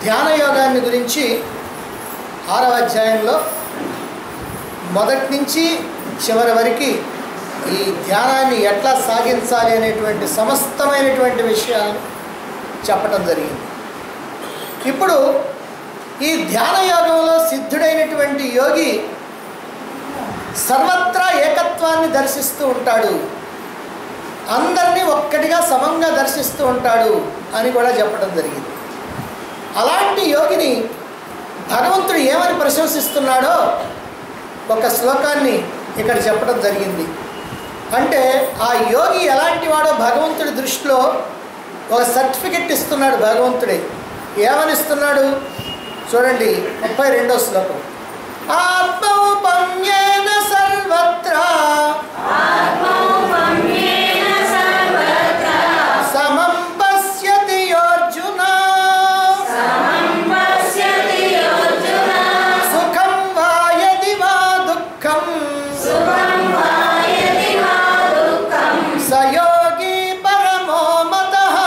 ధ్యాన యోగాన్ని గురించి ఆరవ అధ్యాయంలో మొదటి నుంచి చివరి వరకు ఈ ధ్యానాన్ని ఎట్లా సాగించాలి అనేటువంటి సమస్తమైనటువంటి విషయాలను చెప్పడం జరిగింది ఇప్పుడు ఈ ధ్యాన యోగంలో సిద్ధుడైనటువంటి యోగి సర్వత్రా ఏకత్వాన్ని దర్శిస్తూ ఉంటాడు అందరినీ ఒక్కటిగా సమంగా దర్శిస్తూ ఉంటాడు అని కూడా చెప్పడం జరిగింది అలాంటి యోగిని భగవంతుడు ఏమని ప్రశంసిస్తున్నాడో ఒక శ్లోకాన్ని ఇక్కడ చెప్పడం జరిగింది అంటే ఆ యోగి ఎలాంటి వాడో భగవంతుడి దృష్టిలో ఒక సర్టిఫికెట్ ఇస్తున్నాడు భగవంతుడే ఏమని ఇస్తున్నాడు చూడండి ముప్పై రెండో శ్లోకం ఆత్మౌపమ్యేన సర్వత్రా సమం పశ్యతి యోర్జున సుఖం వా యది వా దుఃఖం సయోగి పరమో మతః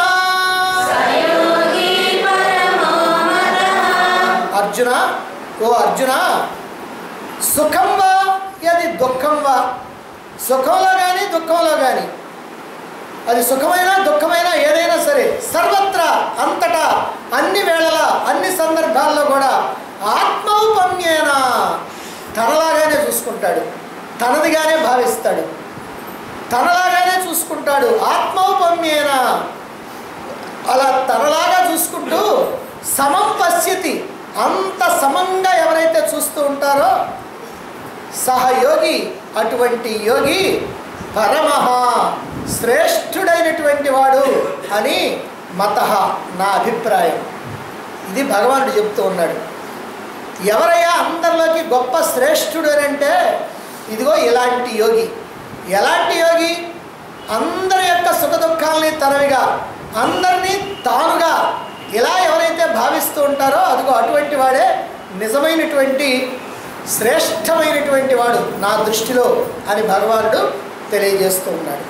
అర్జున ఓ అర్జున సుఖం వా యది దుఃఖం వా సుఖంలో కానీ దుఃఖంలో కానీ అది సుఖమైనా దుఃఖమైనా ఏదైనా సరే సర్వత్రా అంతటా అన్ని వేళలా అన్ని సందర్భాల్లో కూడా ఆత్మౌపమ్యేన తనలాగానే చూసుకుంటాడు తనదిగానే భావిస్తాడు తనలాగానే చూసుకుంటాడు ఆత్మౌపమ్యేన అలా తనలాగా చూసుకుంటూ సమం పశ్యతి అంత సమంగా ఎవరైతే చూస్తూ ఉంటారో సహయోగి అటువంటి యోగి పరమహ శ్రేష్ఠుడైనటువంటి వాడు అని మత నా అభిప్రాయం ఇది భగవానుడు చెప్తూ ఉన్నాడు ఎవరయ్యా అందరిలోకి గొప్ప శ్రేష్ఠుడు అని అంటే ఇదిగో ఇలాంటి యోగి ఎలాంటి యోగి అందరి యొక్క సుఖ దుఃఖాలని తనవిగా అందరినీ తానుగా ఇలా ఎవరైతే భావిస్తూ ఉంటారో అదిగో అటువంటి వాడే నిజమైనటువంటి శ్రేష్టమైనటువంటి వాడు నా దృష్టిలో అని భగవానుడు తెలియజేస్తూ ఉన్నాడు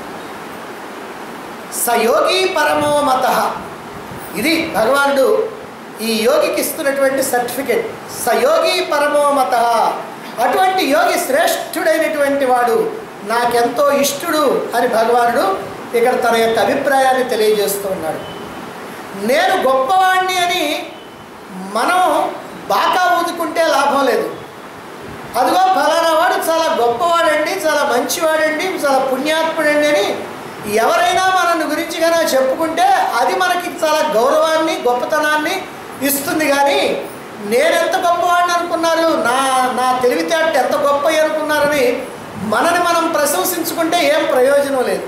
సయోగి పరమో మత ఇది భగవానుడు ఈ యోగికి ఇస్తున్నటువంటి సర్టిఫికెట్ సయోగి పరమో మత అటువంటి యోగి శ్రేష్ఠుడైనటువంటి వాడు నాకెంతో ఇష్టుడు అని భగవానుడు ఇక్కడ తన యొక్క అభిప్రాయాన్ని తెలియజేస్తూ ఉన్నాడు నేను గొప్పవాణ్ణి అని మనం బాకా ఊదుకుంటే లాభం లేదు అదిగో ఫలానా వాడు చాలా గొప్పవాడండి చాలా మంచివాడండి చాలా పుణ్యాత్ముడండి అని ఎవరైనా మన గురించి కనుక చెప్పుకుంటే అది మనకి చాలా గౌరవాన్ని గొప్పతనాన్ని ఇస్తుంది కానీ నేనెంత గొప్పవాడిని అనుకున్నారు నా నా తెలివితేట ఎంత గొప్ప అనుకున్నారని మనని మనం ప్రశంసించుకుంటే ఏం ప్రయోజనం లేదు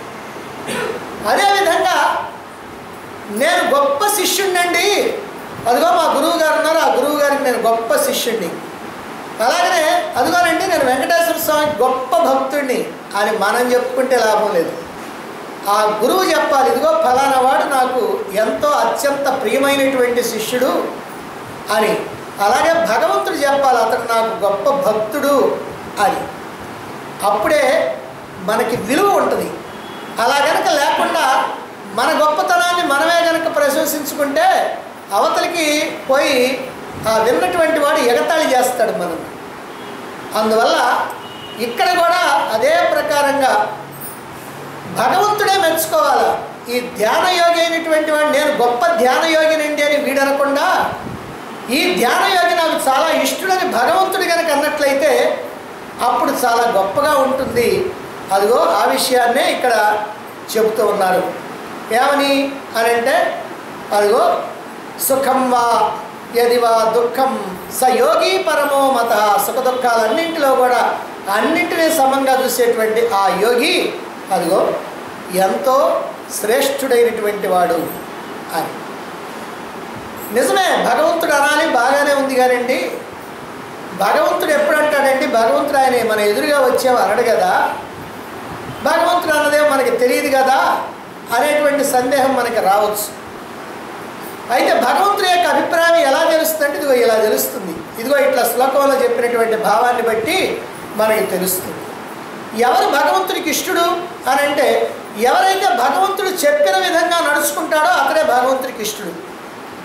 అదేవిధంగా నేను గొప్ప శిష్యుడినండి అదిగో మా గురువు గారు ఉన్నారు ఆ గురువు గారికి నేను గొప్ప శిష్యుడిని అలాగనే అదిగోనండి నేను వెంకటేశ్వర స్వామికి గొప్ప భక్తుడిని అని మనం చెప్పుకుంటే లాభం లేదు ఆ గురువు చెప్పాలి ఇదిగో ఫలానా వాడు నాకు ఎంతో అత్యంత ప్రియమైనటువంటి శిష్యుడు అని అలాగే భగవంతుడు చెప్పాలి అతడు నాకు గొప్ప భక్తుడు అని అప్పుడే మనకి విలువ ఉంటుంది అలా గనక లేకుండా మన గొప్పతనాన్ని మనమే గనక ప్రశంసించుకుంటే అవతలికి పోయి ఆ విన్నటువంటి వాడు ఎగతాళి చేస్తాడు మనం అందువల్ల ఇక్కడ కూడా అదే ప్రకారంగా భగవంతుడే మెచ్చుకోవాలి ఈ ధ్యాన యోగి అయినటువంటి వాడు నేను గొప్ప ధ్యాన యోగినండి అని వీడనకుండా ఈ ధ్యాన యోగి నాకు చాలా ఇష్టడని భగవంతుడు కనుక అన్నట్లయితే అప్పుడు చాలా గొప్పగా ఉంటుంది అదిగో ఆ విషయాన్నే ఇక్కడ చెబుతూ ఉన్నారు ఏమని అని అంటే అదిగో సుఖం వా యది వా దుఃఖం స యోగి పరమో మత సుఖ దుఃఖాలన్నింటిలో కూడా అన్నింటినీ సమంగా చూసేటువంటి ఆ యోగి అదిగో ఎంతో శ్రేష్ఠుడైనటువంటి వాడు అని నిజమే భగవంతుడు అనాలి బాగానే ఉంది కానండి భగవంతుడు ఎప్పుడు అంటాడండి భగవంతుడు ఆయన మన ఎదురుగా వచ్చావు అనడు కదా భగవంతుడు అన్నదే మనకి తెలియదు కదా అనేటువంటి సందేహం మనకి రావచ్చు అయితే భగవంతుడి యొక్క అభిప్రాయం ఎలా తెలుస్తుందంటే ఇదిగో ఇలా తెలుస్తుంది ఇదిగో ఇట్లా శ్లోకంలో చెప్పినటువంటి భావాన్ని బట్టి మనకి తెలుస్తుంది ఎవరు భగవంతుడికి ఇష్టడు అని అంటే ఎవరైతే భగవంతుడు చెప్పిన విధంగా నడుచుకుంటాడో అతడే భగవంతుడికి ఇష్టడు ఇదిగో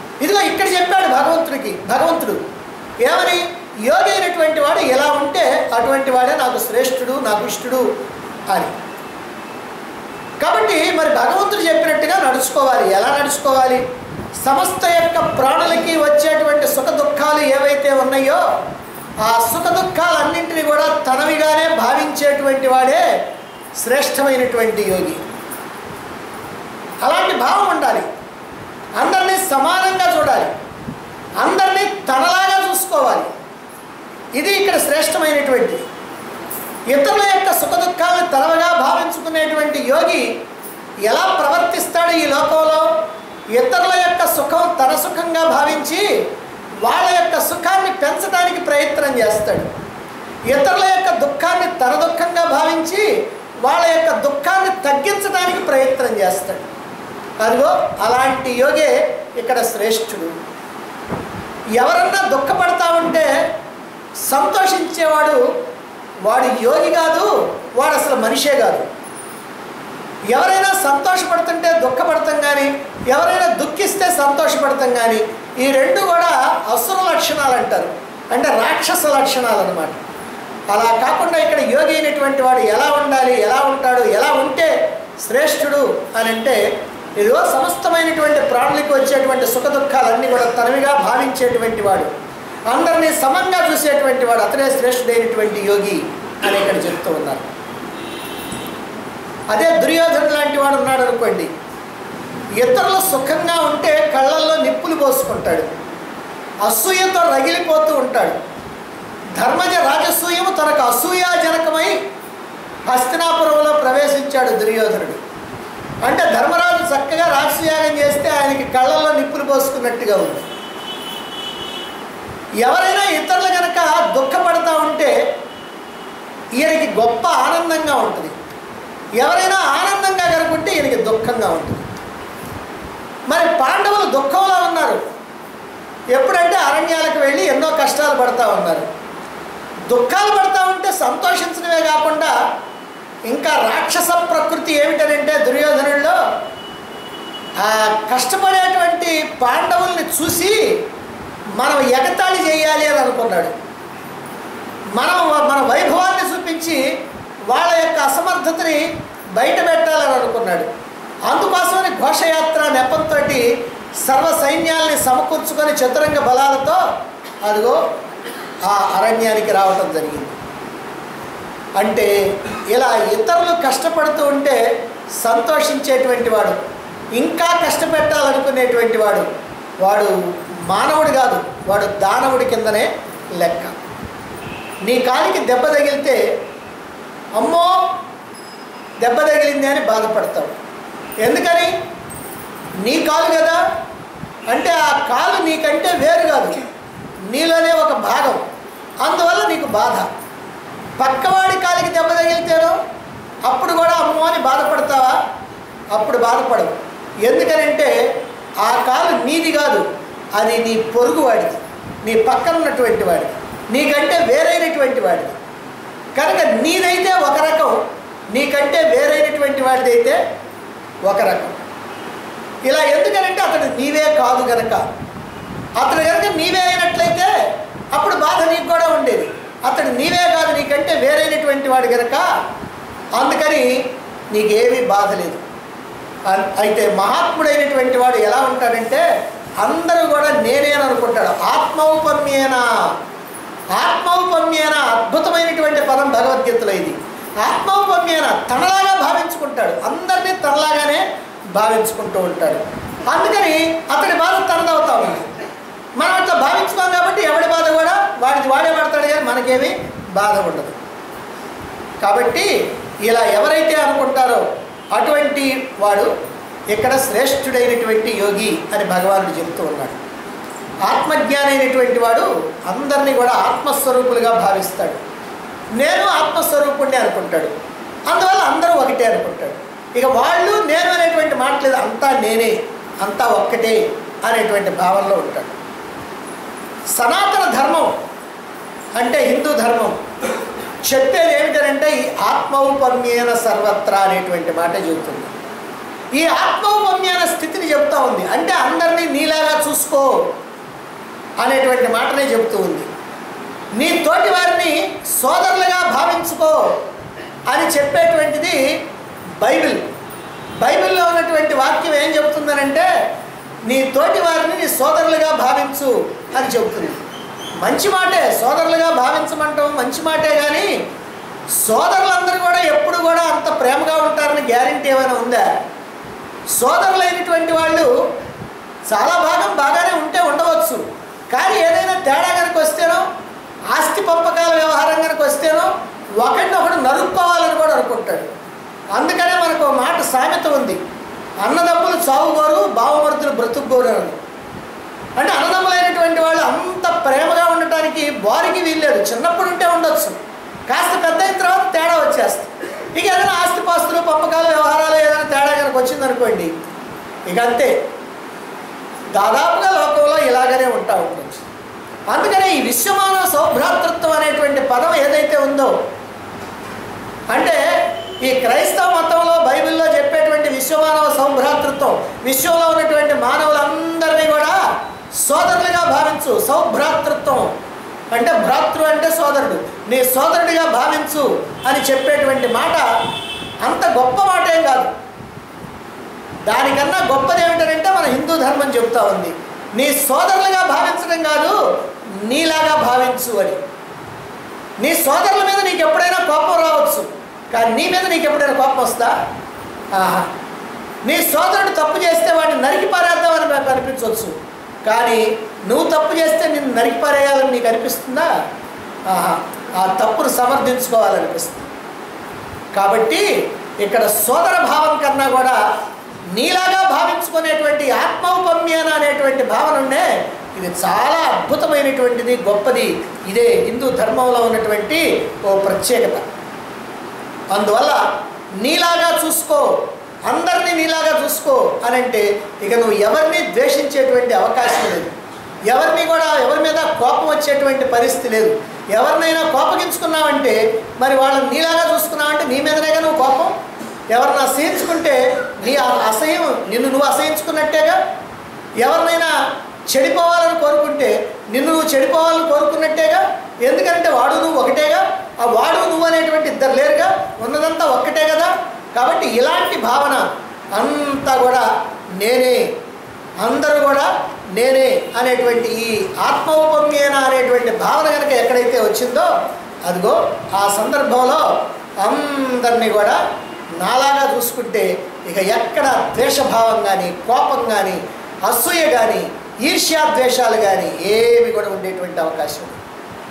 ఇక్కడ చెప్పాడు భగవంతుడికి భగవంతుడు ఏమని యోగి అయినటువంటి వాడు ఎలా ఉంటే అటువంటి వాడే నాకు శ్రేష్ఠుడు నాకు ఇష్టుడు అని కాబట్టి మరి భగవంతుడు చెప్పినట్టుగా నడుచుకోవాలి ఎలా నడుచుకోవాలి సమస్త యొక్క ప్రాణులకి వచ్చేటువంటి సుఖ దుఃఖాలు ఏవైతే ఉన్నాయో ఆ సుఖ దుఃఖాలన్నింటినీ కూడా తనవిగానే భావించేటువంటి వాడే శ్రేష్టమైనటువంటి యోగి అలాంటి భావం ఉండాలి అందరినీ సమానంగా చూడాలి అందరినీ తనలాగా చూసుకోవాలి ఇది ఇక్కడ శ్రేష్టమైనటువంటి ఇతరుల యొక్క సుఖ దుఃఖాలను తనవగా భావించుకునేటువంటి యోగి ఎలా ప్రవర్తిస్తాడు ఈ లోకంలో ఇతరుల యొక్క సుఖం తన సుఖంగా భావించి వాళ్ళ యొక్క సుఖాన్ని పెంచడానికి ప్రయత్నం చేస్తాడు ఇతరుల యొక్క దుఃఖాన్ని తన దుఃఖంగా భావించి వాళ్ళ యొక్క దుఃఖాన్ని తగ్గించడానికి ప్రయత్నం చేస్తాడు అదిగో అలాంటి యోగే ఇక్కడ శ్రేష్ఠుడు ఎవరన్నా దుఃఖపడతా ఉంటే సంతోషించేవాడు వాడు యోగి కాదు వాడు అసలు మనిషే కాదు ఎవరైనా సంతోషపడుతుంటే దుఃఖపడతాం కానీ ఎవరైనా దుఃఖిస్తే సంతోషపడతాం కానీ ఈ రెండు కూడా అసుర లక్షణాలు అంటారు అంటే రాక్షస లక్షణాలు అనమాట అలా కాకుండా ఇక్కడ యోగి అయినటువంటి వాడు ఎలా ఉండాలి ఎలా ఉంటాడు ఎలా ఉంటే శ్రేష్ఠుడు అని అంటే ఇదిగో సమస్తమైనటువంటి ప్రాణులకు వచ్చేటువంటి సుఖ దుఃఖాలన్నీ కూడా తనవిగా భావించేటువంటి వాడు అందరినీ సమంగా చూసేటువంటి వాడు అతనే శ్రేష్ఠుడైనటువంటి యోగి అని ఇక్కడ చెప్తూ ఉన్నారు అదే దుర్యోధన లాంటి వాడు ఉన్నాడు అనుకోండి ఇతరులు సుఖంగా ఉంటే కళ్ళల్లో నిప్పులు పోసుకుంటాడు అసూయతో రగిలిపోతూ ఉంటాడు ధర్మజ రాజసూయము తనకు అసూయాజనకమై హస్తినాపురంలో ప్రవేశించాడు దుర్యోధనుడు అంటే ధర్మరాజు చక్కగా రాజసూయాగం చేస్తే ఆయనకి కళ్ళల్లో నిప్పులు పోసుకున్నట్టుగా ఉంది ఎవరైనా ఇతరులు కనుక దుఃఖపడతా ఉంటే ఈయనకి గొప్ప ఆనందంగా ఉంటుంది ఎవరైనా ఆనందంగా కనుకుంటే ఈయనకి దుఃఖంగా ఉంటుంది మరి పాండవులు దుఃఖంలో ఉన్నారు ఎప్పుడంటే అరణ్యాలకు వెళ్ళి ఎన్నో కష్టాలు పడతా ఉన్నారు దుఃఖాలు పడతా ఉంటే సంతోషించడమే కాకుండా ఇంకా రాక్షస ప్రకృతి ఏమిటనంటే దుర్యోధనుల్లో ఆ కష్టపడేటువంటి పాండవుల్ని చూసి మనం ఎగతాళి చేయాలి అని అనుకున్నాడు మనం మన వైభవాన్ని చూపించి వాళ్ళ యొక్క అసమర్థతని బయట పెట్టాలని అనుకున్నాడు అందుకోసమని ఘోషయాత్ర నెపంతో సర్వ సైన్యాల్ని సమకూర్చుకొని చతురంగ బలాలతో అదిగో ఆ అరణ్యానికి రావటం జరిగింది అంటే ఇలా ఇతరులు కష్టపడుతూ ఉంటే సంతోషించేటువంటి వాడు ఇంకా కష్టపెట్టాలనుకునేటువంటి వాడు వాడు మానవుడు కాదు వాడు దానవుడి కిందనే లెక్క నీ కాలికి దెబ్బ తగిలితే అమ్మో దెబ్బ తగిలింది అని బాధపడతావు ఎందుకని నీ కాలు కదా అంటే ఆ కాలు నీకంటే వేరు కాదు నీలోనే ఒక భాగం అందువల్ల నీకు బాధ పక్కవాడి కాలికి దెబ్బ తగిలితేనో అప్పుడు కూడా అమ్మో అని బాధపడతావా అప్పుడు బాధపడవు ఎందుకనంటే ఆ కాలు నీది కాదు అది నీ పొరుగు వాడిది నీ పక్కన ఉన్నటువంటి వాడిది నీకంటే వేరైనటువంటి వాడిది కనుక నీదైతే ఒక రకం నీకంటే వేరైనటువంటి వాడిదైతే ఒక రకం ఇలా ఎందుకనంటే అతడు నీవే కాదు గనక అతడు కనుక నీవే అయినట్లయితే అప్పుడు బాధ నీకు కూడా ఉండేది అతడు నీవే కాదు నీకంటే వేరైనటువంటి వాడు గనక అందుకని నీకేమీ బాధ లేదు అన్- అయితే మహాత్ముడైనటువంటి వాడు ఎలా ఉంటాడంటే అందరూ కూడా నేనే అని అనుకుంటాడు ఆత్మౌపమ్యేన ఆత్మౌపమ్యేన అద్భుతమైనటువంటి పదం భగవద్గీతలో ఇది ఆత్మౌపమ్యేన తనలాగా భావించుకుంటాడు అందరినీ తనలాగానే భావించుకుంటూ ఉంటాడు అందుకని అతడి బాధ తనదవుతా ఉంది మనం అట్లా భావించుకోం కాబట్టి ఎవడి బాధ కూడా వాడిది వాడే పడతాడు కానీ మనకేమీ బాధ ఉండదు కాబట్టి ఇలా ఎవరైతే అనుకుంటారో అటువంటి వాడు ఇక్కడ శ్రేష్ఠుడైనటువంటి యోగి అని భగవానుడు చెప్తూ ఉన్నాడు ఆత్మజ్ఞానైనటువంటి వాడు అందరినీ కూడా ఆత్మస్వరూపులుగా భావిస్తాడు నేను ఆత్మస్వరూపుణ్ణి అనుకుంటాడు అందువల్ల అందరూ ఒకటే అనుకుంటాడు ఇక వాళ్ళు నేను అనేటువంటి మాట లేదు అంతా నేనే అంతా ఒక్కటే అనేటువంటి భావనలో ఉంటాడు సనాతన ధర్మం అంటే హిందూ ధర్మం చెప్పేది ఏమిటంటే ఈ ఆత్మౌపమ్యేన సర్వత్రా అనేటువంటి మాట చెబుతుంది ఈ ఆత్మౌపమ్యాన స్థితిని చెప్తా ఉంది అంటే అందరినీ నీలాగా చూసుకో అనేటువంటి మాటనే చెబుతూ ఉంది నీ తోటి వారిని సోదరులుగా భావించుకో అని చెప్పేటువంటిది బైబిల్ బైబిల్లో ఉన్నటువంటి వాక్యం ఏం చెబుతుందనంటే నీ తోటి వారిని నీ సోదరులుగా భావించు అని చెబుతుంది మంచి మాటే సోదరులుగా భావించమంటాం మంచి మాటే కానీ సోదరులందరూ కూడా ఎప్పుడు కూడా అంత ప్రేమగా ఉంటారని గ్యారంటీ ఏమైనా ఉందా సోదరులైనటువంటి వాళ్ళు చాలా భాగం బాగానే ఉంటే ఉండవచ్చు కానీ ఏదైనా తేడా కనుక వస్తేనో ఆస్తి పంపకాల వ్యవహారం కనుక వస్తేనో ఒకడినొకడు నరుక్కోవాలని కూడా అనుకుంటాడు అందుకనే మనకు ఒక మాట సామెత ఉంది అన్నదమ్ములు చావుగోరు బావమరుతులు బ్రతుకుగోరు అని అంటే అన్నదమ్ములైనటువంటి వాళ్ళు అంత ప్రేమగా ఉండటానికి వారికి వీల్లేదు చిన్నప్పుడు ఉంటే ఉండొచ్చు కాస్త పెద్ద అయిన తర్వాత తేడా వచ్చేస్తుంది ఇక ఏదైనా ఆస్తిపాస్తులు పంపకాలు వ్యవహారాలు ఏదైనా తేడా కనుక వచ్చిందనుకోండి ఇక అంతే దాదాపుగా లోకంలో ఇలాగనే ఉంటా ఉండొచ్చు అందుకనే ఈ విశ్వమానవ సౌభ్రాతృత్వం అనేటువంటి పదం ఏదైతే ఉందో అంటే ఈ క్రైస్తవ మతంలో బైబిల్లో చెప్పేటువంటి విశ్వమానవ సౌభ్రాతృత్వం విశ్వంలో ఉన్నటువంటి మానవులందరినీ కూడా సోదరులుగా భావించు సౌభ్రాతృత్వం అంటే భ్రాతృ అంటే సోదరుడు నీ సోదరుడిగా భావించు అని చెప్పేటువంటి మాట అంత గొప్ప మాట ఏం కాదు దానికన్నా గొప్పది ఏమిటంటే మన హిందూ ధర్మం చెబుతా ఉంది నీ సోదరులుగా భావించడం కాదు నీలాగా భావించు అని నీ సోదరుల మీద నీకు ఎప్పుడైనా కోపం రావచ్చు కానీ నీ మీద నీకు ఎప్పుడైనా కోపం వస్తా ఆహా నీ సోదరుడు తప్పు చేస్తే వాడిని నరికి పారేద్దామని నాకు అనిపించవచ్చు కానీ నువ్వు తప్పు చేస్తే నిన్ను నరికి పారేయాలని నీకు అనిపిస్తుందా ఆహా ఆ తప్పును సమర్థించుకోవాలనిపిస్తుంది కాబట్టి ఇక్కడ సోదర భావం కన్నా కూడా నీలాగా భావించుకునేటువంటి ఆత్మౌపమ్యాన అనేటువంటి భావన ఉండే ఇది చాలా అద్భుతమైనటువంటిది గొప్పది ఇదే హిందూ ధర్మంలో ఉన్నటువంటి ఓ ప్రత్యేకత అందువల్ల నీలాగా చూసుకో అందరినీ నీలాగా చూసుకో అని అంటే ఇక నువ్వు ఎవరిని ద్వేషించేటువంటి అవకాశం లేదు ఎవరిని కూడా ఎవరి మీద కోపం వచ్చేటువంటి పరిస్థితి లేదు ఎవరినైనా కోపగించుకున్నావంటే మరి వాళ్ళని నీలాగా చూసుకున్నావంటే నీ మీదనేగా నువ్వు కోపం ఎవరిని అసహించుకుంటే నీ ఆ అసహ్యం నిన్ను నువ్వు అసహించుకున్నట్టేగా ఎవరినైనా చెడిపోవాలని కోరుకుంటే నిన్ను నువ్వు చెడిపోవాలని కోరుకున్నట్టేగా ఎందుకంటే వాడు నువ్వు ఒకటేగా ఆ వాడు నువ్వు అనేటువంటి ఇద్దరు లేరుగా ఉన్నదంతా ఒక్కటే కదా కాబట్టి ఇలాంటి భావన అంతా కూడా నేనే అందరూ కూడా నేనే అనేటువంటి ఈ ఆత్మౌపమ్యేన అనేటువంటి భావన కనుక ఎక్కడైతే వచ్చిందో అదిగో ఆ సందర్భంలో అందరినీ కూడా నాలాగా చూసుకుంటే ఇక ఎక్కడ ద్వేషభావం కానీ కోపం కానీ అసూయ కానీ ఈర్ష్యాద్వేషాలు కానీ ఏమి కూడా ఉండేటువంటి అవకాశం ఉంది.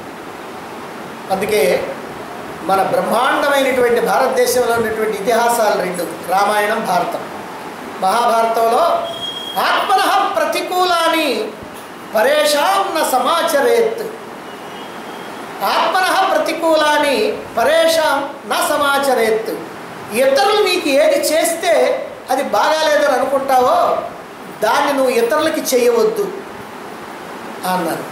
అందుకే మన బ్రహ్మాండమైనటువంటి భారతదేశంలో ఉన్నటువంటి ఇతిహాసాలు రెండు రామాయణం భారతం మహాభారతంలో ఆత్మన ప్రతికూలాని పరేషాం న సమాచరేత్ ఆత్మన ప్రతికూలాని పరేషాం నా సమాచరేత్ ఇతరులు నీకు ఏది చేస్తే అది బాగాలేదని అనుకుంటావో దాన్ని నువ్వు ఇతరులకి చేయవద్దు అన్నారు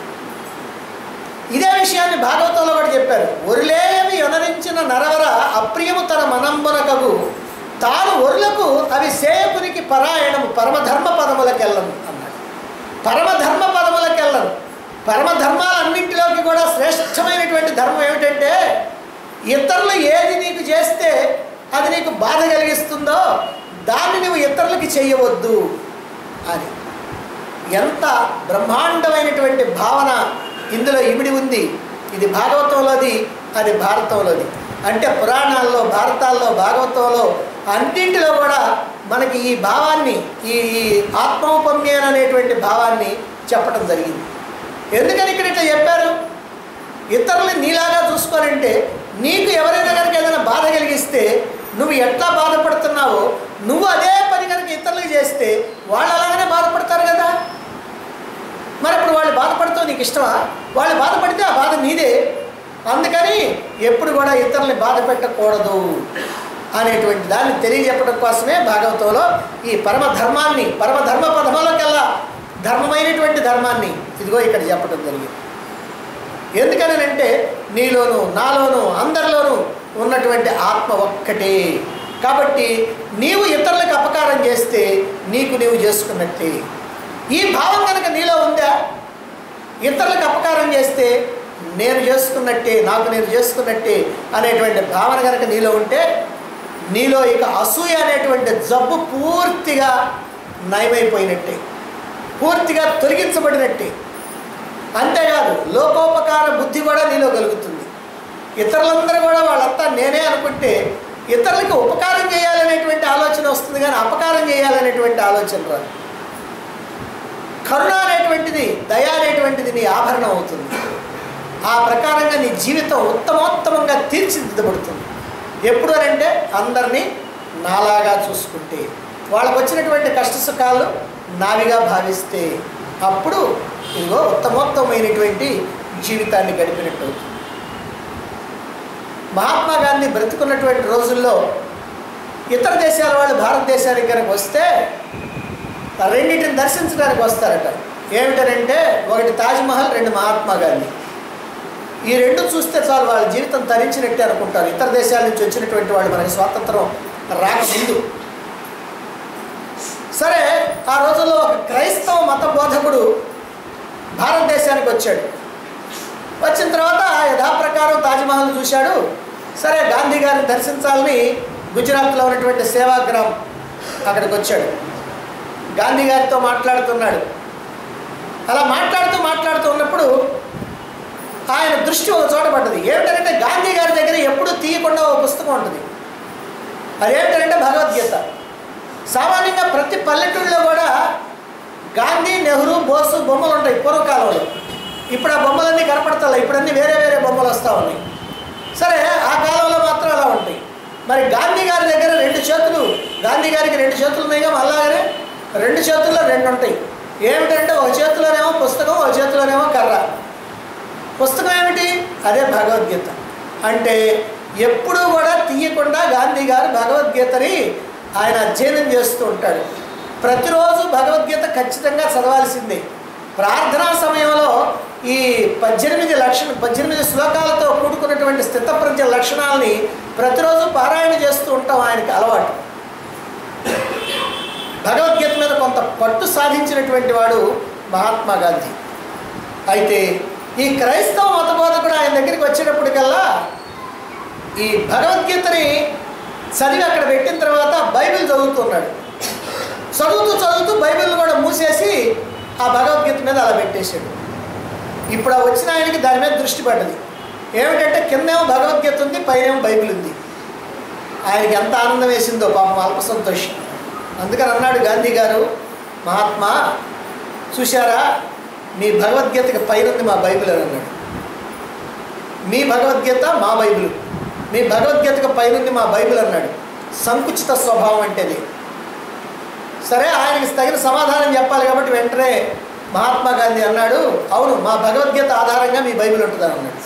ఇదే విషయాన్ని భాగవతంలో కూడా చెప్పారు ఒరిలేవి యొనరించిన నరవర అప్రియము తన మనంబునకగు తాను ఒరులకు అవి సేయకునికి పరాయణము పరమధర్మ పదములకెళ్ళను అన్నాడు పరమధర్మ పదములకెళ్ళను పరమధర్మాలన్నింటిలోకి కూడా శ్రేష్టమైనటువంటి ధర్మం ఏమిటంటే ఇతరులు ఏది నీకు చేస్తే అది నీకు బాధ కలిగిస్తుందో దాన్ని నువ్వు ఇతరులకి చేయవద్దు అని ఎంత బ్రహ్మాండమైనటువంటి భావన ఇందులో ఇమిడి ఉంది ఇది భాగవతంలోది అది భారతంలోది అంటే పురాణాల్లో భారతాల్లో భాగవతంలో అన్నింటిలో కూడా మనకి ఈ భావాన్ని ఈ ఈ ఆత్మౌపమ్యం అనేటువంటి భావాన్ని చెప్పడం జరిగింది ఎందుకని ఇక్కడ ఇట్లా చెప్పారు ఇతరులు నీలాగా చూసుకోనంటే నీకు ఎవరైనా కనుక ఏదైనా బాధ కలిగిస్తే నువ్వు ఎట్లా బాధపడుతున్నావో నువ్వు అదే పని కనుక ఇతరులకు చేస్తే వాళ్ళు అలాగనే బాధపడతారు కదా మరి ఇప్పుడు వాళ్ళు బాధపడుతూ నీకు ఇష్టమా వాళ్ళు బాధపడితే ఆ బాధ నీదే అందుకని ఎప్పుడు కూడా ఇతరుల్ని బాధ పెట్టకూడదు అనేటువంటి దాన్ని తెలియజెప్పడం కోసమే భాగవతంలో ఈ పరమ ధర్మాన్ని పరమ ధర్మ పదములకల్లా ధర్మమైనటువంటి ధర్మాన్ని ఇదిగో ఇక్కడ చెప్పడం జరిగింది ఎందుకనంటే నీలోను నాలోను అందరిలోనూ ఉన్నటువంటి ఆత్మ ఒక్కటే కాబట్టి నీవు ఇతరులకు అపకారం చేస్తే నీకు నీవు చేసుకున్నట్టే ఈ భావం కనుక నీలో ఉందా ఇతరులకు అపకారం చేస్తే నేను చేసుకున్నట్టే నాకు నేను చేసుకున్నట్టే అనేటువంటి భావన కనుక నీలో ఉంటే నీలో ఇక అసూయ అనేటువంటి జబ్బు పూర్తిగా నయమైపోయినట్టే పూర్తిగా తొలగించబడినట్టే అంతేకాదు లోకోపకార బుద్ధి కూడా నీలో కలుగుతుంది ఇతరులందరూ కూడా వాళ్ళంతా నేనే అనుకుంటే ఇతరులకు ఉపకారం చేయాలనేటువంటి ఆలోచన వస్తుంది కానీ అపకారం చేయాలనేటువంటి ఆలోచన రాదు కరుణ అనేటువంటిది దయ అనేటువంటిది నీ ఆభరణం అవుతుంది ఆ ప్రకారంగా నీ జీవితం ఉత్తమోత్తమంగా తీర్చిదిద్దబడుతుంది ఎప్పుడు అని అంటే అందరినీ నాలాగా చూసుకుంటే వాళ్ళకు వచ్చినటువంటి కష్ట సుఖాలు నావిగా భావిస్తే అప్పుడు ఇదిగో ఉత్తమోత్తమైనటువంటి జీవితాన్ని గడిపినట్టు అవుతుంది మహాత్మా గాంధీ బ్రతుకున్నటువంటి రోజుల్లో ఇతర దేశాల వాళ్ళు భారతదేశానికి కనుక వస్తే రెండింటిని దర్శించడానికి వస్తారట ఏమిటనంటే ఒకటి తాజ్మహల్ రెండు మహాత్మా గాంధీ ఈ రెండు చూస్తే చాలు వాళ్ళ జీవితం తరించినట్టే అనుకుంటారు ఇతర దేశాల నుంచి వచ్చినటువంటి వాళ్ళు మనకి స్వాతంత్రం రాకముందు సరే ఆ రోజుల్లో ఒక క్రైస్తవ మత బోధకుడు భారతదేశానికి వచ్చాడు వచ్చిన తర్వాత ఆ యథాప్రకారం తాజ్మహల్ చూశాడు సరే గాంధీ గారిని దర్శించాలని గుజరాత్లో ఉన్నటువంటి సేవాగ్రామ్ అక్కడికి వచ్చాడు గాంధీ గారితో మాట్లాడుతున్నాడు అలా మాట్లాడుతూ మాట్లాడుతూ ఉన్నప్పుడు ఆయన దృష్టి ఒక చోట పడ్డది ఏమిటంటే గాంధీ గారి దగ్గర ఎప్పుడూ తీయకుండా ఒక పుస్తకం ఉంటుంది అదేమిటంటే భగవద్గీత సామాన్యంగా ప్రతి పల్లెటూళ్ళలో కూడా గాంధీ నెహ్రూ బోసు బొమ్మలు ఉంటాయి పూర్వకాలంలో ఇప్పుడు ఆ బొమ్మలన్నీ కనపడతాయి ఇప్పుడు అన్నీ వేరే వేరే బొమ్మలు వస్తూ ఉన్నాయి సరే ఆ కాలంలో మాత్రం అలా ఉంటాయి మరి గాంధీ గారి దగ్గర రెండు చేతులు గాంధీ గారికి రెండు చేతులు ఉన్నాయిగా అలాగనే రెండు చేతుల్లో రెండు ఉంటాయి ఏమిటంటే ఒక చేతిలోనేమో పుస్తకం ఒక చేతిలోనేమో కర్ర పుస్తకం ఏమిటి అదే భగవద్గీత అంటే ఎప్పుడూ కూడా తీయకుండా గాంధీ గారు భగవద్గీతని ఆయన అధ్యయనం చేస్తూ ఉంటాడు ప్రతిరోజు భగవద్గీత ఖచ్చితంగా చదవాల్సిందే ప్రార్థనా సమయంలో ఈ పద్దెనిమిది లక్షణ పద్దెనిమిది శ్లోకాలతో కూడుకున్నటువంటి స్థితప్రజ్ఞ లక్షణాలని ప్రతిరోజు పారాయణ చేస్తూ ఉంటాం ఆయనకి అలవాటు భగవద్గీత మీద కొంత పట్టు సాధించినటువంటి వాడు మహాత్మా గాంధీ అయితే ఈ క్రైస్తవ మతబోధకుడు ఆయన దగ్గరికి వచ్చేటప్పటికల్లా ఈ భగవద్గీతని చదివి అక్కడ పెట్టిన తర్వాత బైబిల్ చదువుతున్నాడు చదువుతూ చదువుతూ బైబిల్ కూడా మూసేసి ఆ భగవద్గీత మీద అలా పెట్టేశాడు ఇప్పుడు ఆ వచ్చిన ఆయనకి దాని మీద దృష్టి పడ్డది ఏమిటంటే కిందేమో భగవద్గీత ఉంది పైనేమో బైబిల్ ఉంది ఆయనకి ఎంత ఆనందం వేసిందో పాపం అల్ప సంతోషం అందుకని అన్నాడు గాంధీ గారు మహాత్మా చూశారా మీ భగవద్గీతకి పైనుంది మా బైబిల్ అని అన్నాడు మీ భగవద్గీత మా బైబిల్ మీ భగవద్గీతకు పైనుంది మా బైబిల్ అన్నాడు సంకుచిత స్వభావం అంటేది సరే ఆయనకి తగిన సమాధానం చెప్పాలి కాబట్టి వెంటనే మహాత్మా గాంధీ అన్నాడు అవును మా భగవద్గీత ఆధారంగా మీ బైబిల్ ఉంటుందని అన్నాడు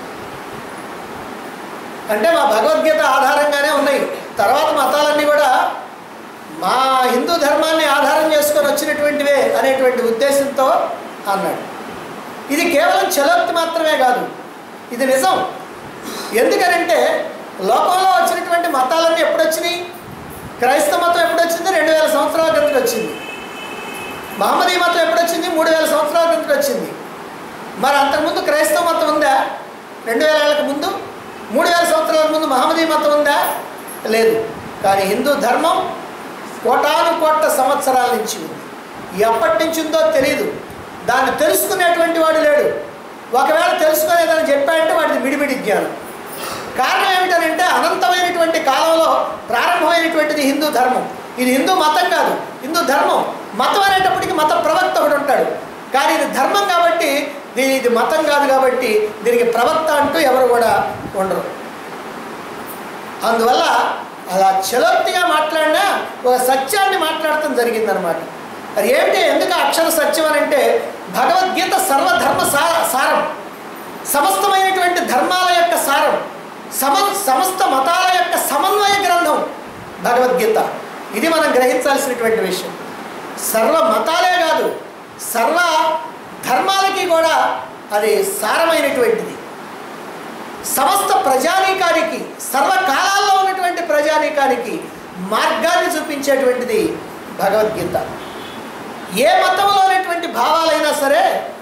అంటే మా భగవద్గీత ఆధారంగానే ఉన్నాయి తర్వాత మతాలన్నీ కూడా మా హిందూ ధర్మాన్ని ఆధారం చేసుకొని వచ్చినటువంటివే అనేటువంటి ఉద్దేశంతో అన్నాడు ఇది కేవలం చలోక్తి మాత్రమే కాదు ఇది నిజం ఎందుకనంటే లోకంలో వచ్చినటువంటి మతాలన్నీ ఎప్పుడు వచ్చినాయి క్రైస్తవ మతం ఎప్పుడు వచ్చింది రెండు వేల సంవత్సరాల క్రితం వచ్చింది మహమ్మదీ మతం ఎప్పుడు వచ్చింది మూడు వేల సంవత్సరాల క్రితం వచ్చింది మరి అంతకుముందు క్రైస్తవ మతం ఉందా రెండు వేల ఏళ్ళకి ముందు మూడు వేల సంవత్సరాల ముందు మహమ్మదీ మతం ఉందా లేదు కానీ హిందూ ధర్మం కోటాను కోట్ల సంవత్సరాల నుంచి ఉంది ఎప్పటి నుంచి ఉందో తెలియదు దాన్ని తెలుసుకునేటువంటి వాడు లేడు ఒకవేళ తెలుసుకునేదని చెప్పాడంటే వాడిది మిడిమిడి జ్ఞానం కారణం ఏమిటనంటే అనంతమైనటువంటి కాలంలో ప్రారంభమైనటువంటిది హిందూ ధర్మం ఇది హిందూ మతం కాదు హిందూ ధర్మం మతం అనేటప్పటికి మత ప్రవక్త ఒకడు ఉంటాడు కానీ ఇది ధర్మం కాబట్టి దీని ఇది మతం కాదు కాబట్టి దీనికి ప్రవక్త అంటూ ఎవరు కూడా ఉండరు అందువల్ల అలా చలోక్తిగా మాట్లాడినా ఒక సత్యాన్ని మాట్లాడటం జరిగిందనమాట అది ఏమిటి ఎందుకు అక్షర సత్యం అని అంటే భగవద్గీత సర్వధర్మ సా సారం సమస్తమైనటువంటి ధర్మాల యొక్క సారం సమ సమస్త మతాల యొక్క సమన్వయ గ్రంథం భగవద్గీత ఇది మనం గ్రహించాల్సినటువంటి విషయం సర్వ మతాలే కాదు సర్వ ధర్మాలకి కూడా అది సారమైనటువంటిది సమస్త ప్రజానీకానికి సర్వకాలాల్లో ఉన్నటువంటి ప్రజానీకానికి మార్గాన్ని చూపించేటువంటిది భగవద్గీత ఏ మతంలో ఉన్నటువంటి భావాలైనా సరే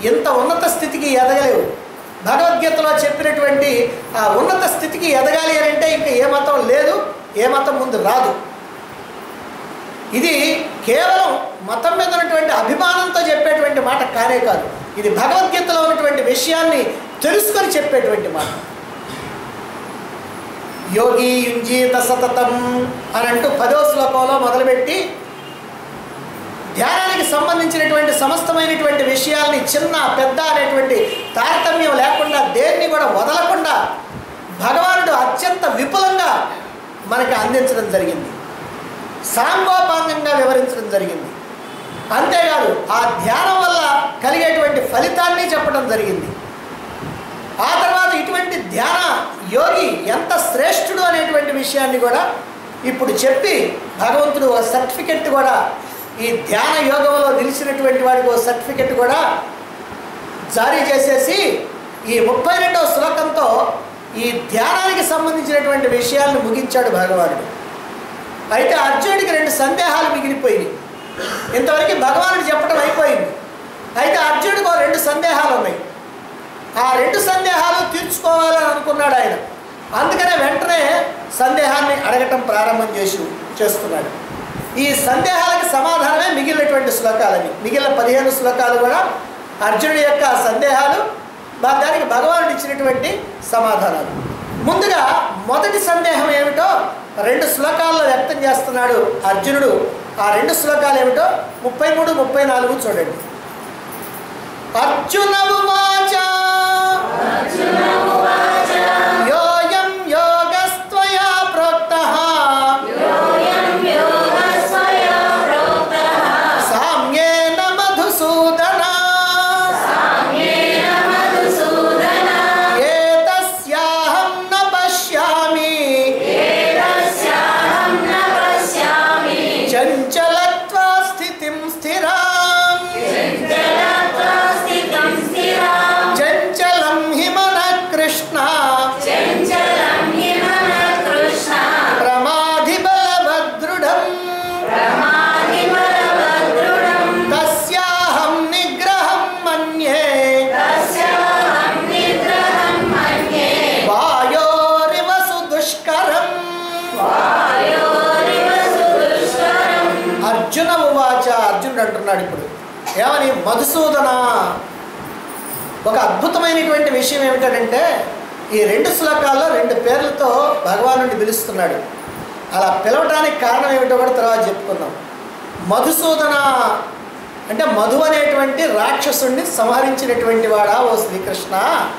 ఇంత ఉన్నత స్థితికి ఎదగలేవు భగవద్గీతలో చెప్పినటువంటి ఆ ఉన్నత స్థితికి ఎదగాలి అని అంటే ఇంకా ఏ మతం లేదు ఏ మతం ముందు రాదు ఇది కేవలం మతం మీద ఉన్నటువంటి అభిమానంతో చెప్పేటువంటి మాట కానే కాదు ఇది భగవద్గీతలో ఉన్నటువంటి విషయాన్ని తెలుసుకొని చెప్పేటువంటి మాట యోగి యుంజీత సతతం అని అంటూ పదో శ్లోకంలో మొదలుపెట్టి ధ్యానానికి సంబంధించినటువంటి సమస్తమైనటువంటి విషయాల్ని చిన్న పెద్ద అనేటువంటి తారతమ్యం లేకుండా దేన్ని కూడా వదలకుండా భగవానుడు అత్యంత విపులంగా మనకి అందించడం జరిగింది సాంగోపాంగంగా వివరించడం జరిగింది అంతేకాదు ఆ ధ్యానం వల్ల కలిగేటువంటి ఫలితాన్ని చెప్పడం జరిగింది ఆ తర్వాత ఇటువంటి ధ్యాన యోగి ఎంత శ్రేష్ఠుడు అనేటువంటి విషయాన్ని కూడా ఇప్పుడు చెప్పి భగవంతుడు ఒక సర్టిఫికెట్ కూడా ఈ ధ్యాన యోగంలో నిలిచినటువంటి వాడికి ఒక సర్టిఫికెట్ కూడా జారీ చేసేసి ఈ ముప్పై రెండవ శ్లోకంతో ఈ ధ్యానానికి సంబంధించినటువంటి విషయాలను ముగించాడు భగవానుడు అయితే అర్జునుడికి రెండు సందేహాలు మిగిలిపోయినాయి ఇంతవరకు భగవానుడు చెప్పడం అయిపోయింది అయితే అర్జునుడికి ఓ రెండు సందేహాలు ఉన్నాయి ఆ రెండు సందేహాలు తీర్చుకోవాలని అనుకున్నాడు ఆయన అందుకనే వెంటనే సందేహాన్ని అడగటం ప్రారంభం చేసి చేస్తున్నాడు ఈ సందేహాలకు సమాధానమే మిగిలినటువంటి శ్లోకాలని మిగిలిన పదిహేను శ్లోకాలు కూడా అర్జునుడి యొక్క సందేహాలు బా- దానికి భగవానుడు ఇచ్చినటువంటి సమాధానాలు ముందుగా మొదటి సందేహం ఏమిటో రెండు శ్లోకాల్లో వ్యక్తం చేస్తున్నాడు అర్జునుడు ఆ రెండు శ్లోకాలు ఏమిటో ముప్పై మూడు ముప్పై నాలుగు చూడండి అర్జున ఉవాచ యోయం యోగస్త్వయా ప్రోక్తః సామ్యేన మధుసూదన ఏతస్యాహం న పశ్యామి చంచలత్వా స్థితిం స్థిరాం చంచలం హిమన కృష్ణ ప్రమాధి బలభద్రుడం తస్యాహం నిగ్రహం మన్యే వాయోరివసు దుష్కరం అర్జున ఉవాచ అర్జునుడు అంటున్నాడు ఇప్పుడు ఏమని మధుసూదన ఒక అద్భుతమైనటువంటి విషయం ఏమిటంటే ఈ రెండు శ్లోకాల్లో రెండు పేర్లతో భగవానుడిని పిలుస్తున్నాడు అలా పిలవటానికి కారణం ఏమిటో కూడా తర్వాత చెప్పుకుందాం మధుసూదన అంటే మధు అనేటువంటి రాక్షసుణ్ణి సంహరించినటువంటి వాడా ఓ శ్రీకృష్ణ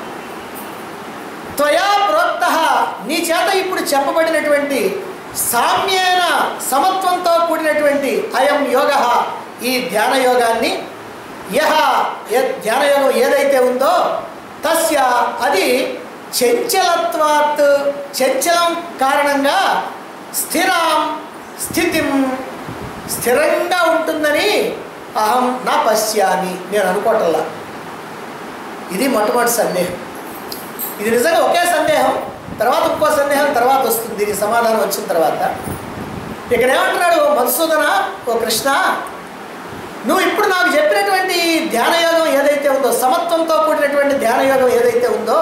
త్వయా ప్రోక్త నీ చేత ఇప్పుడు చెప్పబడినటువంటి సామ్యేన సమత్వంతో కూడినటువంటి అయం యోగ ఈ ధ్యాన యోగాన్ని యహ ఏ ధ్యాన యోగం ఏదైతే ఉందో తస్య అది చంచలత్వాత్ చంచలం కారణంగా స్థిరాం స్థితిం స్థిరంగా ఉంటుందని అహం నా పశ్యామి నేను అనుకోవటంలా ఇది మొట్టమొదటి సందేహం ఇది నిజంగా ఒకే సందేహం తర్వాత ఇంకో సందేహం తర్వాత వస్తుంది దీనికి సమాధానం వచ్చిన తర్వాత ఇక్కడ ఏమంటున్నాడు మధుసూదన ఓ కృష్ణ నువ్వు ఇప్పుడు నాకు చెప్పినటువంటి ధ్యాన యోగం ఏదైతే ఉందో సమత్వంతో కూడినటువంటి ధ్యాన యోగం ఏదైతే ఉందో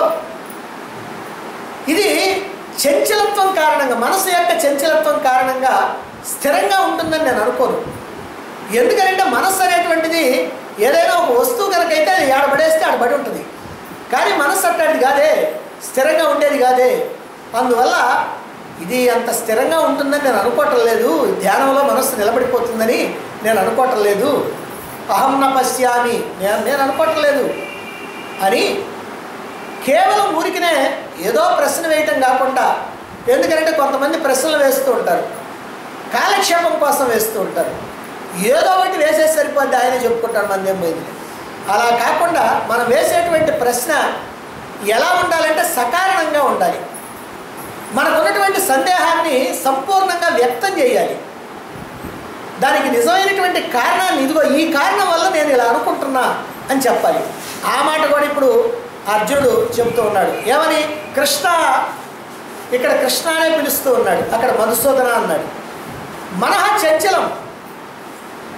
ఇది చంచలత్వం కారణంగా మనసు యొక్క చంచలత్వం కారణంగా స్థిరంగా ఉంటుందని నేను అనుకోను ఎందుకంటే మనస్సు అనేటువంటిది ఏదైనా ఒక వస్తువు కనుకైతే అది ఆడబడేస్తే ఆడబడి ఉంటుంది కానీ మనస్సు అట్లాంటిది కాదే స్థిరంగా ఉండేది కాదే అందువల్ల ఇది అంత స్థిరంగా ఉంటుందని నేను అనుకోవటం లేదు ధ్యానంలో మనస్సు నిలబడిపోతుందని నేను అనుకోవటం లేదు అహం న పశ్యామి నేను నేను అనుకోవటం లేదు అని కేవలం ఊరికినే ఏదో ప్రశ్న వేయటం కాకుండా ఎందుకంటే కొంతమంది ప్రశ్నలు వేస్తూ ఉంటారు కాలక్షేపం కోసం వేస్తూ ఉంటారు ఏదో ఒకటి వేసేసి సరిపోద్ది ఆయన చెప్పుకుంటాడు మన ఏం పోయింది అలా కాకుండా మనం వేసేటువంటి ప్రశ్న ఎలా ఉండాలంటే సకారణంగా ఉండాలి మనకున్నటువంటి సందేహాన్ని సంపూర్ణంగా వ్యక్తం చేయాలి దానికి నిజమైనటువంటి కారణాన్ని ఇదిగో ఈ కారణం వల్ల నేను ఇలా అనుకుంటున్నా అని చెప్పాలి ఆ మాట కూడా ఇప్పుడు అర్జునుడు చెబుతూ ఉన్నాడు ఏమని కృష్ణ ఇక్కడ కృష్ణ అనే పిలుస్తూ ఉన్నాడు అక్కడ మధుసూదన అన్నాడు మనహ చంచలం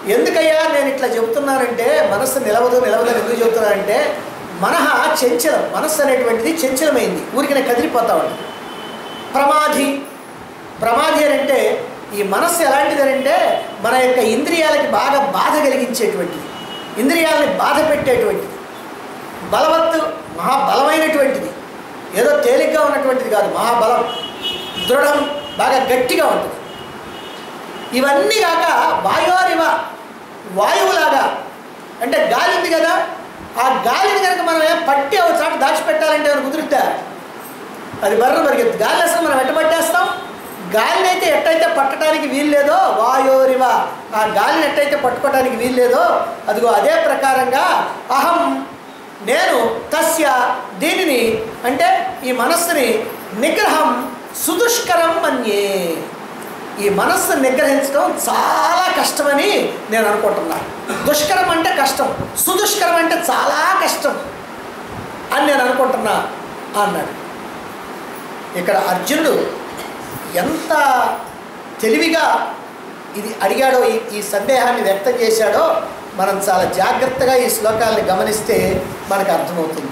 ఎందుకయ్యా నేను ఇట్లా చెబుతున్నానంటే మనస్సు నిలవదు నిలవదని ఎందుకు చెబుతున్నానంటే మనహ చంచలం మనస్సు అనేటువంటిది చంచలమైంది ఊరికి కదిలిపోతా ఉంటుంది ప్రమాధి ప్రమాధి అని అంటే ఈ మనస్సు ఎలాంటిది అని అంటే మన యొక్క ఇంద్రియాలకి బాగా బాధ కలిగించేటువంటిది ఇంద్రియాలని బాధ పెట్టేటువంటిది బలవత్తు మహాబలమైనటువంటిది ఏదో తేలిగ్గా ఉన్నటువంటిది కాదు మహాబలం దృఢం బాగా గట్టిగా ఉంటుంది ఇవన్నీ కాక వాయోరివ వాయువులాగా అంటే గాలి ఉంది కదా ఆ గాలిని కనుక మనం ఏం పట్టి ఒక చాటు దాచిపెట్టాలంటే ఏమైనా కుదురుతా అది బర్ర పరిగెత్తు గాలి అసలు మనం ఎట్ట పట్టేస్తాం గాలిని అయితే ఎట్టయితే పట్టడానికి వీలు లేదో వాయోరివ ఆ గాలిని ఎట్టయితే పట్టుకోవడానికి వీలు లేదో అదిగో అదే ప్రకారంగా అహం నేను తస్య దీనిని అంటే ఈ మనస్సుని నిగ్రహం సుదుష్కరం మన్యే ఈ మనస్సును నిగ్రహించడం చాలా కష్టమని నేను అనుకుంటున్నాను దుష్కరం అంటే కష్టం సుదుష్కరం అంటే చాలా కష్టం అని నేను అనుకుంటున్నా అన్నాడు ఇక్కడ అర్జునుడు ఎంత తెలివిగా ఇది అడిగాడో ఈ ఈ సందేహాన్ని వ్యక్తం చేశాడో మనం చాలా జాగ్రత్తగా ఈ శ్లోకాలను గమనిస్తే మనకు అర్థమవుతుంది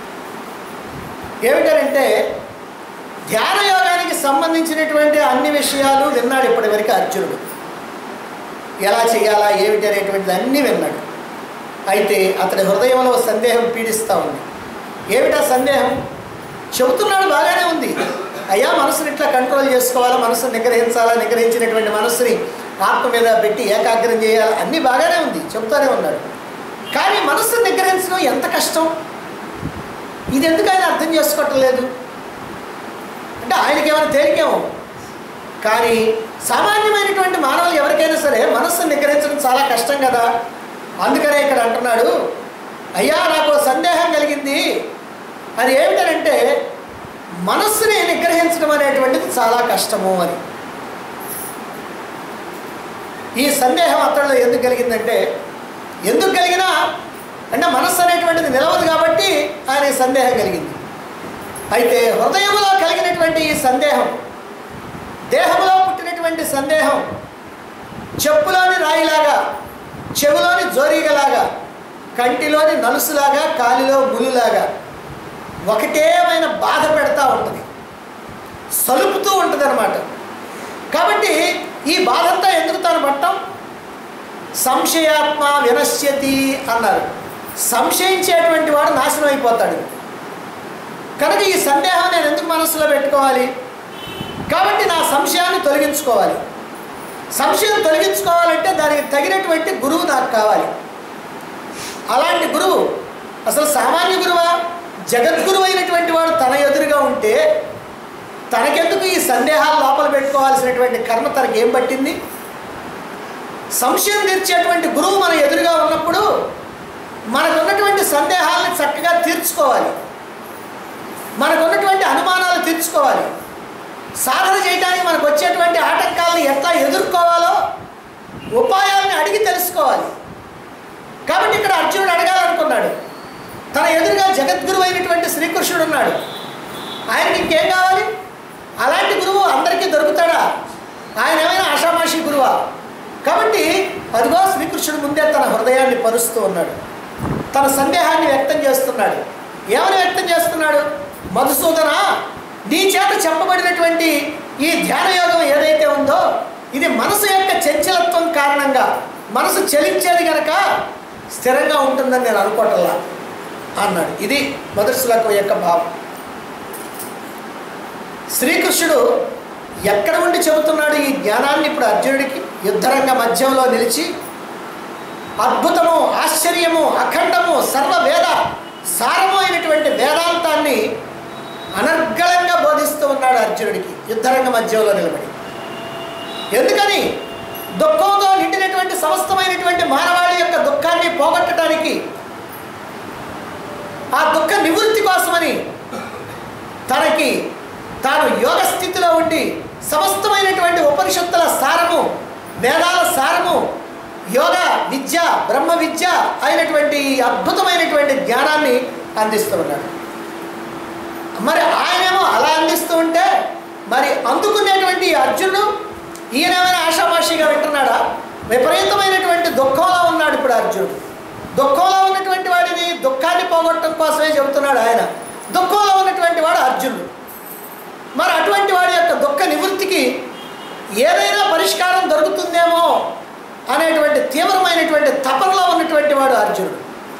ఏమిటంటే ధ్యాన యోగానికి సంబంధించినటువంటి అన్ని విషయాలు విన్నాడు ఇప్పటివరకు అర్జునుడు ఎలా చేయాలా ఏమిటి అనేటువంటిది అన్నీ విన్నాడు అయితే అతడి హృదయంలో సందేహం పీడిస్తూ ఉంది ఏమిటా సందేహం చెబుతున్నాడు బాగానే ఉంది అయ్యా మనసుని ఇట్లా కంట్రోల్ చేసుకోవాలా మనసుని నిగ్రహించాలా నిగ్రహించినటువంటి మనస్సుని ఆత్మ మీద పెట్టి ఏకాగ్రం చేయాలి అన్నీ బాగానే ఉంది చెబుతూనే ఉన్నాడు కానీ మనస్సుని నిగ్రహించడం ఎంత కష్టం ఇది ఎందుకు ఆయన అర్థం చేసుకోవటం లేదు అంటే ఆయనకి ఏమైనా తేలికేమో కానీ సామాన్యమైనటువంటి మానవులు ఎవరికైనా సరే మనస్సును నిగ్రహించడం చాలా కష్టం కదా అందుకనే ఇక్కడ అంటున్నాడు అయ్యా నాకు ఓ సందేహం కలిగింది అది ఏమిటనంటే మనస్సుని నిగ్రహించడం అనేటువంటిది చాలా కష్టము అని ఈ సందేహం అతడిలో ఎందుకు కలిగిందంటే ఎందుకు కలిగినా అంటే మనస్సు అనేటువంటిది నిలవదు కాబట్టి ఆయన ఈ సందేహం కలిగింది అయితే హృదయంలో కలిగినటువంటి ఈ సందేహం దేహంలో పుట్టినటువంటి సందేహం చెప్పులోని రాయిలాగా చెవులోని జోరీగలాగా కంటిలోని నలుసులాగా కాలిలో ములులాగా ఒకటేమైన బాధ పెడతా ఉంటుంది సలుపుతూ ఉంటుంది అనమాట కాబట్టి ఈ బాధంతా ఎందుకు తాను పట్టం సంశయాత్మ వినశ్యతి అన్నారు సంశయించేటువంటి వాడు నాశనం అయిపోతాడు కనుక ఈ సందేహం నేను ఎందుకు మనసులో పెట్టుకోవాలి కాబట్టి నా సంశయాన్ని తొలగించుకోవాలి సంశయం తొలగించుకోవాలంటే దానికి తగినటువంటి గురువు నాకు కావాలి అలాంటి గురువు అసలు సామాన్య గురువా జగద్గురువు అయినటువంటి వాడు తన ఎదురుగా ఉంటే తనకెందుకు ఈ సందేహాలు లోపల పెట్టుకోవాల్సినటువంటి కర్మ తనకి ఏం పట్టింది సంశయం తీర్చేటువంటి గురువు మన ఎదురుగా ఉన్నప్పుడు మనకున్నటువంటి సందేహాలను చక్కగా తీర్చుకోవాలి మనకున్నటువంటి అనుమానాలు తీర్చుకోవాలి సాధన చేయడానికి మనకు వచ్చేటువంటి ఆటంకాలను ఎట్లా ఎదుర్కోవాలో ఉపాయాలను అడిగి తెలుసుకోవాలి కాబట్టి ఇక్కడ అర్జునుడు అడగాలనుకున్నాడు తన ఎదురుగా జగద్గురు అయినటువంటి శ్రీకృష్ణుడు ఉన్నాడు ఆయనకి ఇంకేం కావాలి అలాంటి గురువు అందరికీ దొరుకుతాడా ఆయన ఏమైనా ఆషామాషి గురువా కాబట్టి అదిగో శ్రీకృష్ణుడు ముందే తన హృదయాన్ని పరుస్తూ ఉన్నాడు తన సందేహాన్ని వ్యక్తం చేస్తున్నాడు ఏమని వ్యక్తం చేస్తున్నాడు మధుసూదన నీ చేత చెప్పబడినటువంటి ఈ ధ్యాన యోగం ఏదైతే ఉందో ఇది మనసు యొక్క చంచలత్వం కారణంగా మనసు చలించేది గనక స్థిరంగా ఉంటుందని నేను అనుకోవటంలా అన్నాడు ఇది మొదటి శ్లోకం యొక్క భావం శ్రీకృష్ణుడు ఎక్కడ ఉండి చెబుతున్నాడు ఈ జ్ఞానాన్ని ఇప్పుడు అర్జునుడికి యుద్ధరంగ మధ్యంలో నిలిచి అద్భుతము ఆశ్చర్యము అఖండము సర్వ వేద సారము అయినటువంటి వేదాంతాన్ని అనర్గళంగా బోధిస్తూ ఉన్నాడు అర్జునుడికి యుద్ధరంగ మధ్యంలో నిలబడి ఎందుకని దుఃఖంతో నిండినటువంటి సమస్తమైనటువంటి మానవాళి యొక్క దుఃఖాన్ని పోగొట్టడానికి ఆ దుఃఖ నివృత్తి కోసమని తనకి తాను యోగ స్థితిలో ఉండి సమస్తమైనటువంటి ఉపనిషత్తుల సారము వేదాల సారము యోగ విద్య బ్రహ్మ విద్య అయినటువంటి ఈ అద్భుతమైనటువంటి జ్ఞానాన్ని అందిస్తూ ఉన్నాడు మరి ఆయనేమో అలా అందిస్తూ ఉంటే మరి అందుకునేటువంటి ఈ అర్జునుడు ఈయనేమైనా ఆషామాషిగా వింటున్నాడా విపరీతమైనటువంటి దుఃఖంలో ఉన్నాడు ఇప్పుడు అర్జునుడు దుఃఖంలో ఉన్నటువంటి వాడిని దుఃఖాన్ని పోగొట్టడం కోసమే చెబుతున్నాడు ఆయన దుఃఖంలో ఉన్నటువంటి వాడు అర్జునుడు మరి అటువంటి వాడి యొక్క దుఃఖ నివృత్తికి ఏదైనా పరిష్కారం దొరుకుతుందేమో అనేటువంటి తీవ్రమైనటువంటి తపనలో ఉన్నటువంటి వాడు అర్జునుడు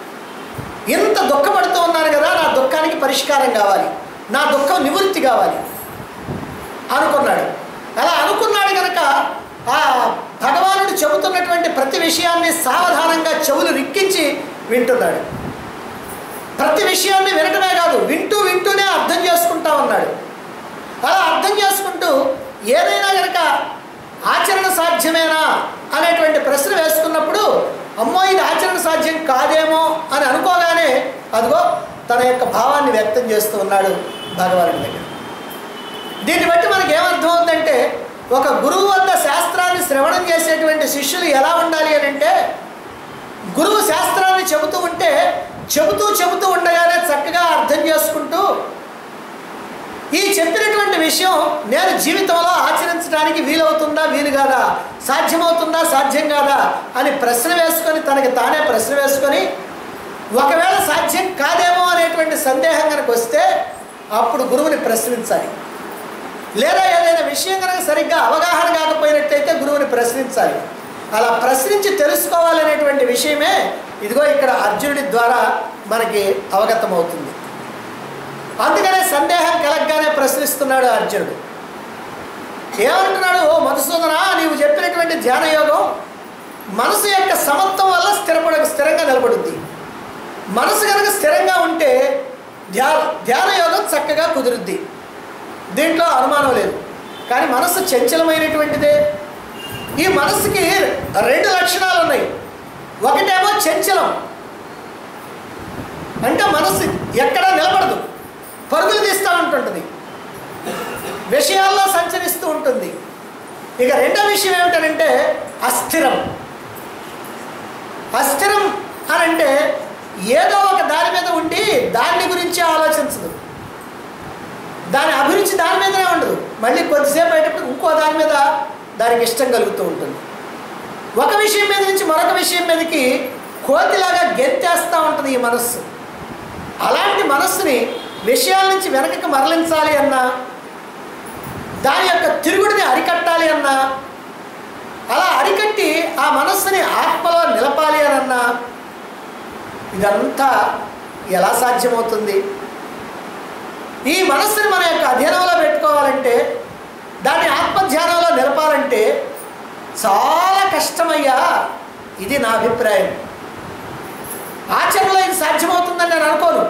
ఇంత దుఃఖపడుతూ ఉన్నాను కదా నా దుఃఖానికి పరిష్కారం కావాలి నా దుఃఖం నివృత్తి కావాలి అనుకున్నాడు అలా అనుకున్నాడు కనుక ఆ భగవానుడు చెబుతున్నటువంటి ప్రతి విషయాన్ని సావధానంగా చెవులు రిక్కించి వింటున్నాడు ప్రతి విషయాన్ని వినటమే కాదు వింటూ వింటూనే అర్థం చేసుకుంటా ఉన్నాడు అలా అర్థం చేసుకుంటూ ఏదైనా కనుక ఆచరణ సాధ్యమేనా అనేటువంటి ప్రశ్న వేసుకున్నప్పుడు అమ్మో ఇది ఆచరణ సాధ్యం కాదేమో అని అనుకోగానే అదిగో తన యొక్క భావాన్ని వ్యక్తం చేస్తూ ఉన్నాడు భగవానుడి దగ్గర దీన్ని బట్టి మనకి ఏమర్థం అవుతుందంటే ఒక గురువు వద్ద శాస్త్రాన్ని శ్రవణం చేసేటువంటి శిష్యులు ఎలా ఉండాలి అని అంటే గురువు శాస్త్రాన్ని చెబుతూ ఉంటే చెబుతూ చెబుతూ ఉండగానే చక్కగా అర్థం చేసుకుంటూ ఈ చెప్పినటువంటి విషయం నేను జీవితంలో ఆచరించడానికి వీలవుతుందా వీలు కాదా సాధ్యమవుతుందా సాధ్యం కాదా అని ప్రశ్న వేసుకొని తనకి తానే ప్రశ్న వేసుకొని ఒకవేళ సాధ్యం కాదేమో అనేటువంటి సందేహం కనుక వస్తే అప్పుడు గురువుని ప్రశ్నించాలి లేదా ఏదైనా విషయం కనుక సరిగ్గా అవగాహన కాకపోయినట్టయితే గురువుని ప్రశ్నించాలి అలా ప్రశ్నించి తెలుసుకోవాలనేటువంటి విషయమే ఇదిగో ఇక్కడ అర్జునుడి ద్వారా మనకి అవగతమవుతుంది అందుకనే సందేహం కలగగానే ప్రశ్నిస్తున్నాడు అర్జునుడు ఏమంటున్నాడు ఓ మధుసూదన నీవు చెప్పినటువంటి ధ్యాన యోగం మనసు యొక్క సమత్వం వల్ల స్థిరపడ స్థిరంగా నిలబడుద్ది మనసు కనుక స్థిరంగా ఉంటే ధ్యా ధ్యాన యోగం చక్కగా కుదురుద్ది దీంట్లో అనుమానం లేదు కానీ మనసు చంచలమైనటువంటిదే ఈ మనసుకి రెండు లక్షణాలు ఉన్నాయి ఒకటేమో చంచలం అంటే మనసు ఎక్కడా నిలబడదు పరుగులు తీస్తూ ఉంటుంటుంది విషయాల్లో సంచరిస్తూ ఉంటుంది ఇక రెండో విషయం ఏమిటనంటే అస్థిరం అస్థిరం అని అంటే ఏదో ఒక దాని మీద ఉండి దాన్ని గురించి ఆలోచించదు దాని అభిరుచి దాని మీదనే ఉండదు మళ్ళీ కొద్దిసేపు అయ్యేటప్పుడు ఇంకో దాని మీద దానికి ఇష్టం కలుగుతూ ఉంటుంది ఒక విషయం మీద నుంచి మరొక విషయం మీదకి కోతిలాగా గెంతేస్తూ ఉంటుంది ఈ మనస్సు అలాంటి మనస్సుని విషయాల నుంచి వెనకకి మరలించాలి అన్నా దాని యొక్క తిరుగుడిని అరికట్టాలి అన్నా అలా అరికట్టి ఆ మనస్సుని ఆత్మలో నిలపాలి అని అన్నా ఇదంతా ఎలా సాధ్యమవుతుంది ఈ మనస్సుని మన యొక్క అధీనంలో పెట్టుకోవాలంటే దాన్ని ఆత్మధ్యానంలో నిలపాలంటే చాలా కష్టమయ్యా ఇది నా అభిప్రాయం ఆచరణలో ఇది సాధ్యమవుతుందని నేను అనుకోను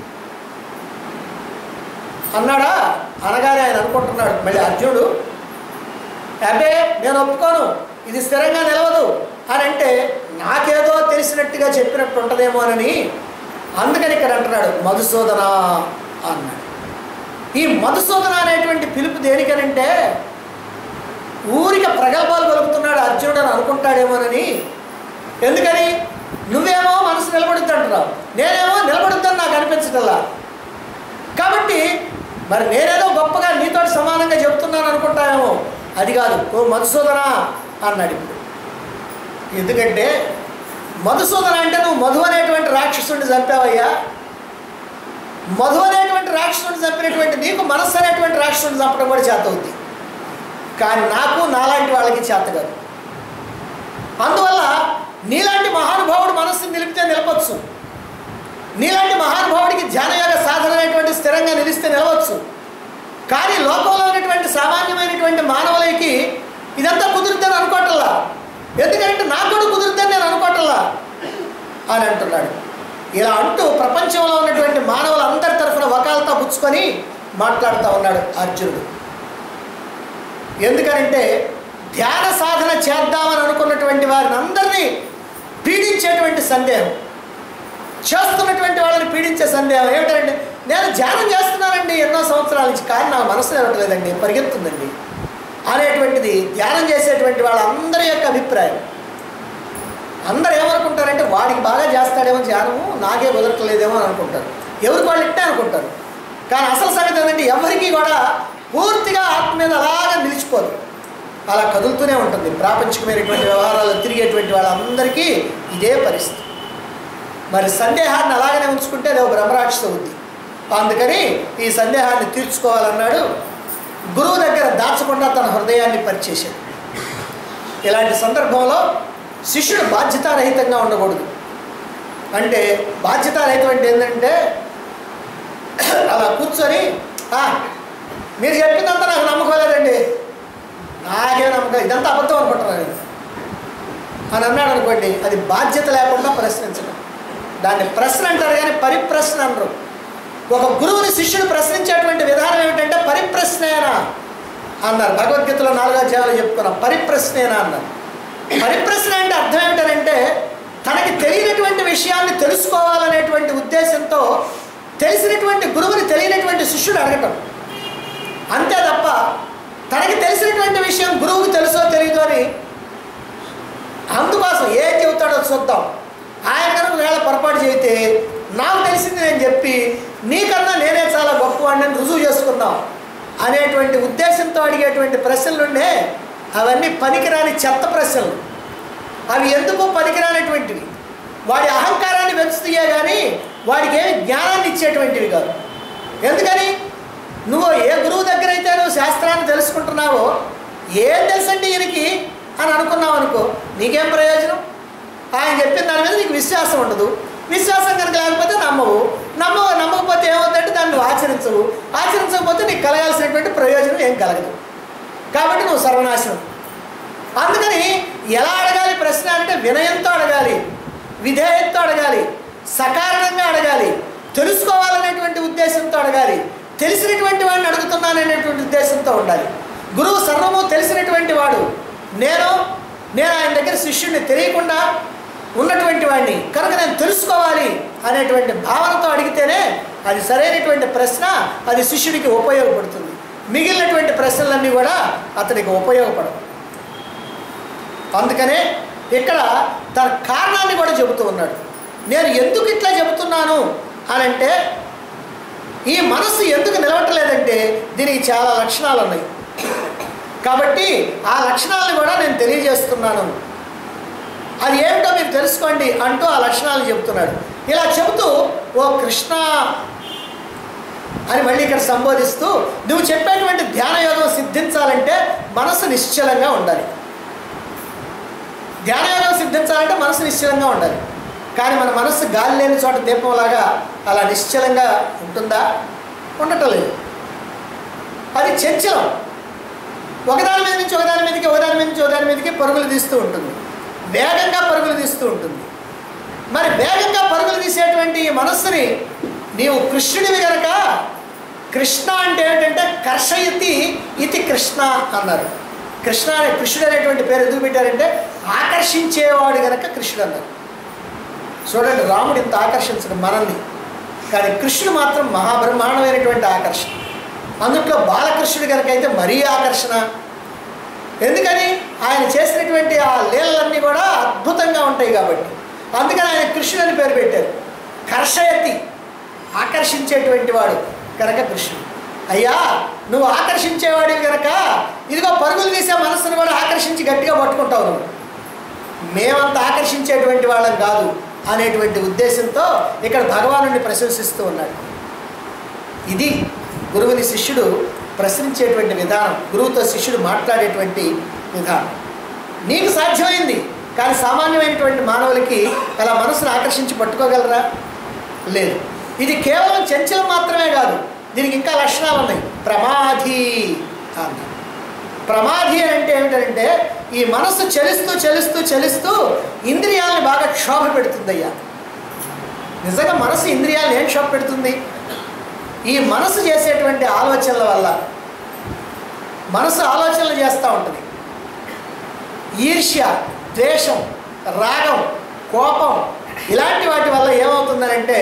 అన్నాడా అనగానే ఆయన అనుకుంటున్నాడు మళ్ళీ అర్జునుడు అబ్బే నేను ఒప్పుకోను ఇది స్థిరంగా నిలవదు అని అంటే నాకేదో తెలిసినట్టుగా చెప్పినట్టు ఉంటుందేమోనని అందుకని ఇక్కడ అంటున్నాడు మధుసూదన అన్నాడు ఈ మధుసూదన అనేటువంటి పిలుపు దేనికనంటే ఊరిక ప్రగల్భాలు పలుకుతున్నాడు అర్జునుడు అని అనుకుంటాడేమోనని ఎందుకని నువ్వేమో మనసు నిలబడుద్ది అంటున్నావు నేనేమో నిలబడుద్దని నాకు అనిపించటల్లా కాబట్టి మరి నేనేదో గొప్పగా నీతో సమానంగా చెప్తున్నాను అనుకుంటానేమో అది కాదు ఓ మధుసూదన అన్నాడు ఇప్పుడు ఎందుకంటే మధుసూదన అంటే నువ్వు మధు అనేటువంటి రాక్షసుడిని చంపావయ్యా మధు అనేటువంటి రాక్షసుడిని చంపినటువంటి నీకు మనస్సు అనేటువంటి రాక్షసుడిని చంపడం కూడా చేత అవుద్ది కానీ నాకు నాలాంటి వాళ్ళకి చేత కాదు అందువల్ల నీలాంటి మహానుభావుడు మనస్సుని నిలిపితే నిలపచ్చు నీలాంటి మహానుభావుడికి ధ్యానయోగ సాధన అనేటువంటి స్థిరంగా నిలిస్తే నిలవచ్చు కానీ లోకంలో ఉన్నటువంటి సామాన్యమైనటువంటి మానవులకి ఇదంతా కుదురుద్దని అనుకోవటల్లా ఎందుకంటే నాకు కూడా కుదురుద్దని నేను అనుకోవటల్లా అని అంటున్నాడు ఇలా అంటూ ప్రపంచంలో ఉన్నటువంటి మానవులందరి తరఫున వకాలతో పుచ్చుకొని మాట్లాడుతూ ఉన్నాడు అర్జునుడు ఎందుకనంటే ధ్యాన సాధన చేద్దామని అనుకున్నటువంటి వారిని అందరినీ పీడించేటువంటి సందేహం చేస్తున్నటువంటి వాళ్ళని పీడించే సందేహం ఏమిటంటే నేను ధ్యానం చేస్తున్నానండి ఎన్నో సంవత్సరాల నుంచి కానీ నా మనసు నిలవట్లేదండి పరిగెత్తుందండి అనేటువంటిది ధ్యానం చేసేటువంటి వాళ్ళందరి యొక్క అభిప్రాయం అందరు ఏమనుకుంటారంటే వాడికి బాగా చేస్తాడేమో ధ్యానము నాకే కుదరట్లేదేమో అని అనుకుంటారు ఎవరికి వాళ్ళు ఇట్టే అనుకుంటారు కానీ అసలు సంగతి ఏంటంటే ఎవరికి కూడా పూర్తిగా ఆత్మ మీద అలాగా నిలిచిపోదు అలా కదులుతూనే ఉంటుంది ప్రాపంచికమైనటువంటి వ్యవహారాలు తిరిగేటువంటి వాళ్ళందరికీ ఇదే పరిస్థితి మరి సందేహాన్ని అలాగనే ఉంచుకుంటే అది ఒక బ్రహ్మరాక్షస బుద్ధి అందుకని ఈ సందేహాన్ని తీర్చుకోవాలన్నాడు గురువు దగ్గర దాచకుండా తన హృదయాన్ని పరిచేశాడు ఇలాంటి సందర్భంలో శిష్యుడు బాధ్యతారహితంగా ఉండకూడదు అంటే బాధ్యతారహితం అంటే ఏంటంటే అలా కూర్చొని "ఆ, మీరు చెప్పిందంతా నాకు నమ్మకం లేదండి నాకే నమ్మకం ఇదంతా అబద్ధం అనుకుంటున్నాను నేను." అని అన్నాడు అనుకోండి అది బాధ్యత లేకుండా ప్రశ్నించడం దాన్ని ప్రశ్న అంటారు కానీ పరిప్రశ్న అనరు ఒక గురువుని శిష్యుడు ప్రశ్నించేటువంటి విధానం ఏమిటంటే పరిప్రశ్నేనా అన్నారు భగవద్గీతలో నాలుగో అధ్యాయాలు చెప్పుకున్నాం పరిప్రశ్నేనా అన్నారు పరిప్రశ్న అంటే అర్థం ఏమిటంటే తనకి తెలియనటువంటి విషయాన్ని తెలుసుకోవాలనేటువంటి ఉద్దేశంతో తెలిసినటువంటి గురువుని తెలియనటువంటి శిష్యుడు అడగటం అంతే తప్ప తనకి తెలిసినటువంటి విషయం గురువుకి తెలుసో తెలియదు అని అందుకోసం ఏం చెబుతాడో చూద్దాం ఆయన కనుక వేళ పొరపాటు చేయితే నాకు తెలిసింది నేను చెప్పి నీకన్నా నేనే చాలా గొప్పవాడిని రుజువు చేసుకుందాం అనేటువంటి ఉద్దేశంతో అడిగేటువంటి ప్రశ్నలుండే అవన్నీ పనికిరాని చెత్త ప్రశ్నలు అవి ఎందుకు పనికిరానటువంటివి వాడి అహంకారాన్ని పెంచుతాయే కానీ వాడికి ఏమి జ్ఞానాన్ని ఇచ్చేటువంటివి కాదు ఎందుకని నువ్వు ఏ గురువు దగ్గర అయితే నువ్వు శాస్త్రాన్ని తెలుసుకుంటున్నావో ఏం తెలుసండి ఈయనకి అని అనుకున్నావు అనుకో నీకేం ప్రయోజనం ఆయన చెప్పిన దాని మీద నీకు విశ్వాసం ఉండదు విశ్వాసం కనుక లేకపోతే నమ్మవు నమ్మవు నమ్మకపోతే ఏమవుతుందంటే దాన్ని నువ్వు ఆచరించవు ఆచరించకపోతే నీకు కలగాల్సినటువంటి ప్రయోజనం ఏం కలగదు కాబట్టి నువ్వు సర్వనాశనం అందుకని ఎలా అడగాలి ప్రశ్న అంటే వినయంతో అడగాలి విధేయతతో అడగాలి సకారణంగా అడగాలి తెలుసుకోవాలనేటువంటి ఉద్దేశంతో అడగాలి తెలిసినటువంటి వాడిని అడుగుతున్నాననేటువంటి ఉద్దేశంతో ఉండాలి గురువు సర్వము తెలిసినటువంటి వాడు నేను నేను ఆయన దగ్గర శిష్యుడిని తెలియకుండా ఉన్నటువంటి వాడిని కనుక నేను తెలుసుకోవాలి అనేటువంటి భావనతో అడిగితేనే అది సరైనటువంటి ప్రశ్న అది శిష్యుడికి ఉపయోగపడుతుంది మిగిలినటువంటి ప్రశ్నలన్నీ కూడా అతనికి ఉపయోగపడవు అందుకనే ఇక్కడ తన కారణాన్ని కూడా చెబుతూ ఉన్నాడు నేను ఎందుకు ఇట్లా చెబుతున్నాను అని అంటే ఈ మనసు ఎందుకు నిలవట్లేదంటే దీనికి చాలా లక్షణాలు ఉన్నాయి కాబట్టి ఆ లక్షణాలను కూడా నేను తెలియజేస్తున్నాను అది ఏమిటో మీరు తెలుసుకోండి అంటూ ఆ లక్షణాలు చెబుతున్నాడు ఇలా చెబుతూ ఓ కృష్ణ అని మళ్ళీ ఇక్కడ సంబోధిస్తూ నువ్వు చెప్పేటువంటి ధ్యాన యోగం సిద్ధించాలంటే మనసు నిశ్చలంగా ఉండాలి ధ్యాన యోగం సిద్ధించాలంటే మనసు నిశ్చలంగా ఉండాలి కానీ మన మనస్సు గాలి లేని చోట దీపంలాగా అలా నిశ్చలంగా ఉంటుందా ఉండటం లేదు అది చంచలం ఒకదాని మీద నుంచి ఒకదాని మీదకి ఒకదాని మీద నుంచి ఒకదాని మీదకి పరుగులు తీస్తూ ఉంటుంది వేగంగా పరుగులు తీస్తూ ఉంటుంది మరి వేగంగా పరుగులు తీసేటువంటి ఈ మనస్సుని నీవు కృష్ణుడివి గనక కృష్ణ అంటే ఏంటంటే కర్షయతి ఇది కృష్ణ అన్నారు కృష్ణ అనే కృష్ణుడు అనేటువంటి పేరు ఎందుకు పెట్టారంటే ఆకర్షించేవాడు గనక కృష్ణుడు అన్నారు చూడండి రాముడు ఇంత ఆకర్షించడు మనల్ని కానీ కృష్ణుడు మాత్రం మహాబ్రహ్మాండమైనటువంటి ఆకర్షణ అందుట్లో బాలకృష్ణుడి కనుక అయితే మరీ ఆకర్షణ ఎందుకని ఆయన చేసినటువంటి ఆ లీలలన్నీ కూడా అద్భుతంగా ఉంటాయి కాబట్టి అందుకని ఆయన కృష్ణుడు అని పేరు పెట్టారు కర్షయతి ఆకర్షించేటువంటి వాడు కనుక కృష్ణుడు అయ్యా నువ్వు ఆకర్షించేవాడివి కనుక ఇదిగో పరుగులు తీసే మనస్సును కూడా ఆకర్షించి గట్టిగా పట్టుకుంటావు నువ్వు మేమంత ఆకర్షించేటువంటి వాళ్ళం కాదు అనేటువంటి ఉద్దేశంతో ఇక్కడ భగవానుడిని ప్రశంసిస్తూ ఉన్నాడు ఇది గురువుని శిష్యుడు ప్రశ్నించేటువంటి విధానం గురువుతో శిష్యుడు మాట్లాడేటువంటి విధానం నీకు సాధ్యమైంది కానీ సామాన్యమైనటువంటి మానవులకి అలా మనసును ఆకర్షించి పట్టుకోగలరా లేదు ఇది కేవలం చంచలం మాత్రమే కాదు దీనికి ఇంకా లక్షణాలు ఉన్నాయి ప్రమాధి అన్నారు ప్రమాధి అని అంటే ఏమిటంటే ఈ మనస్సు చలిస్తూ చలిస్తూ చలిస్తూ ఇంద్రియాలను బాగా క్షోభ పెడుతుందయ్యా నిజంగా మనసు ఇంద్రియాలను ఏం క్షోభ పెడుతుంది ఈ మనసు చేసేటువంటి ఆలోచనల వల్ల మనసు ఆలోచనలు చేస్తూ ఉంటుంది ఈర్ష్య ద్వేషం రాగం కోపం ఇలాంటి వాటి వల్ల ఏమవుతుందనంటే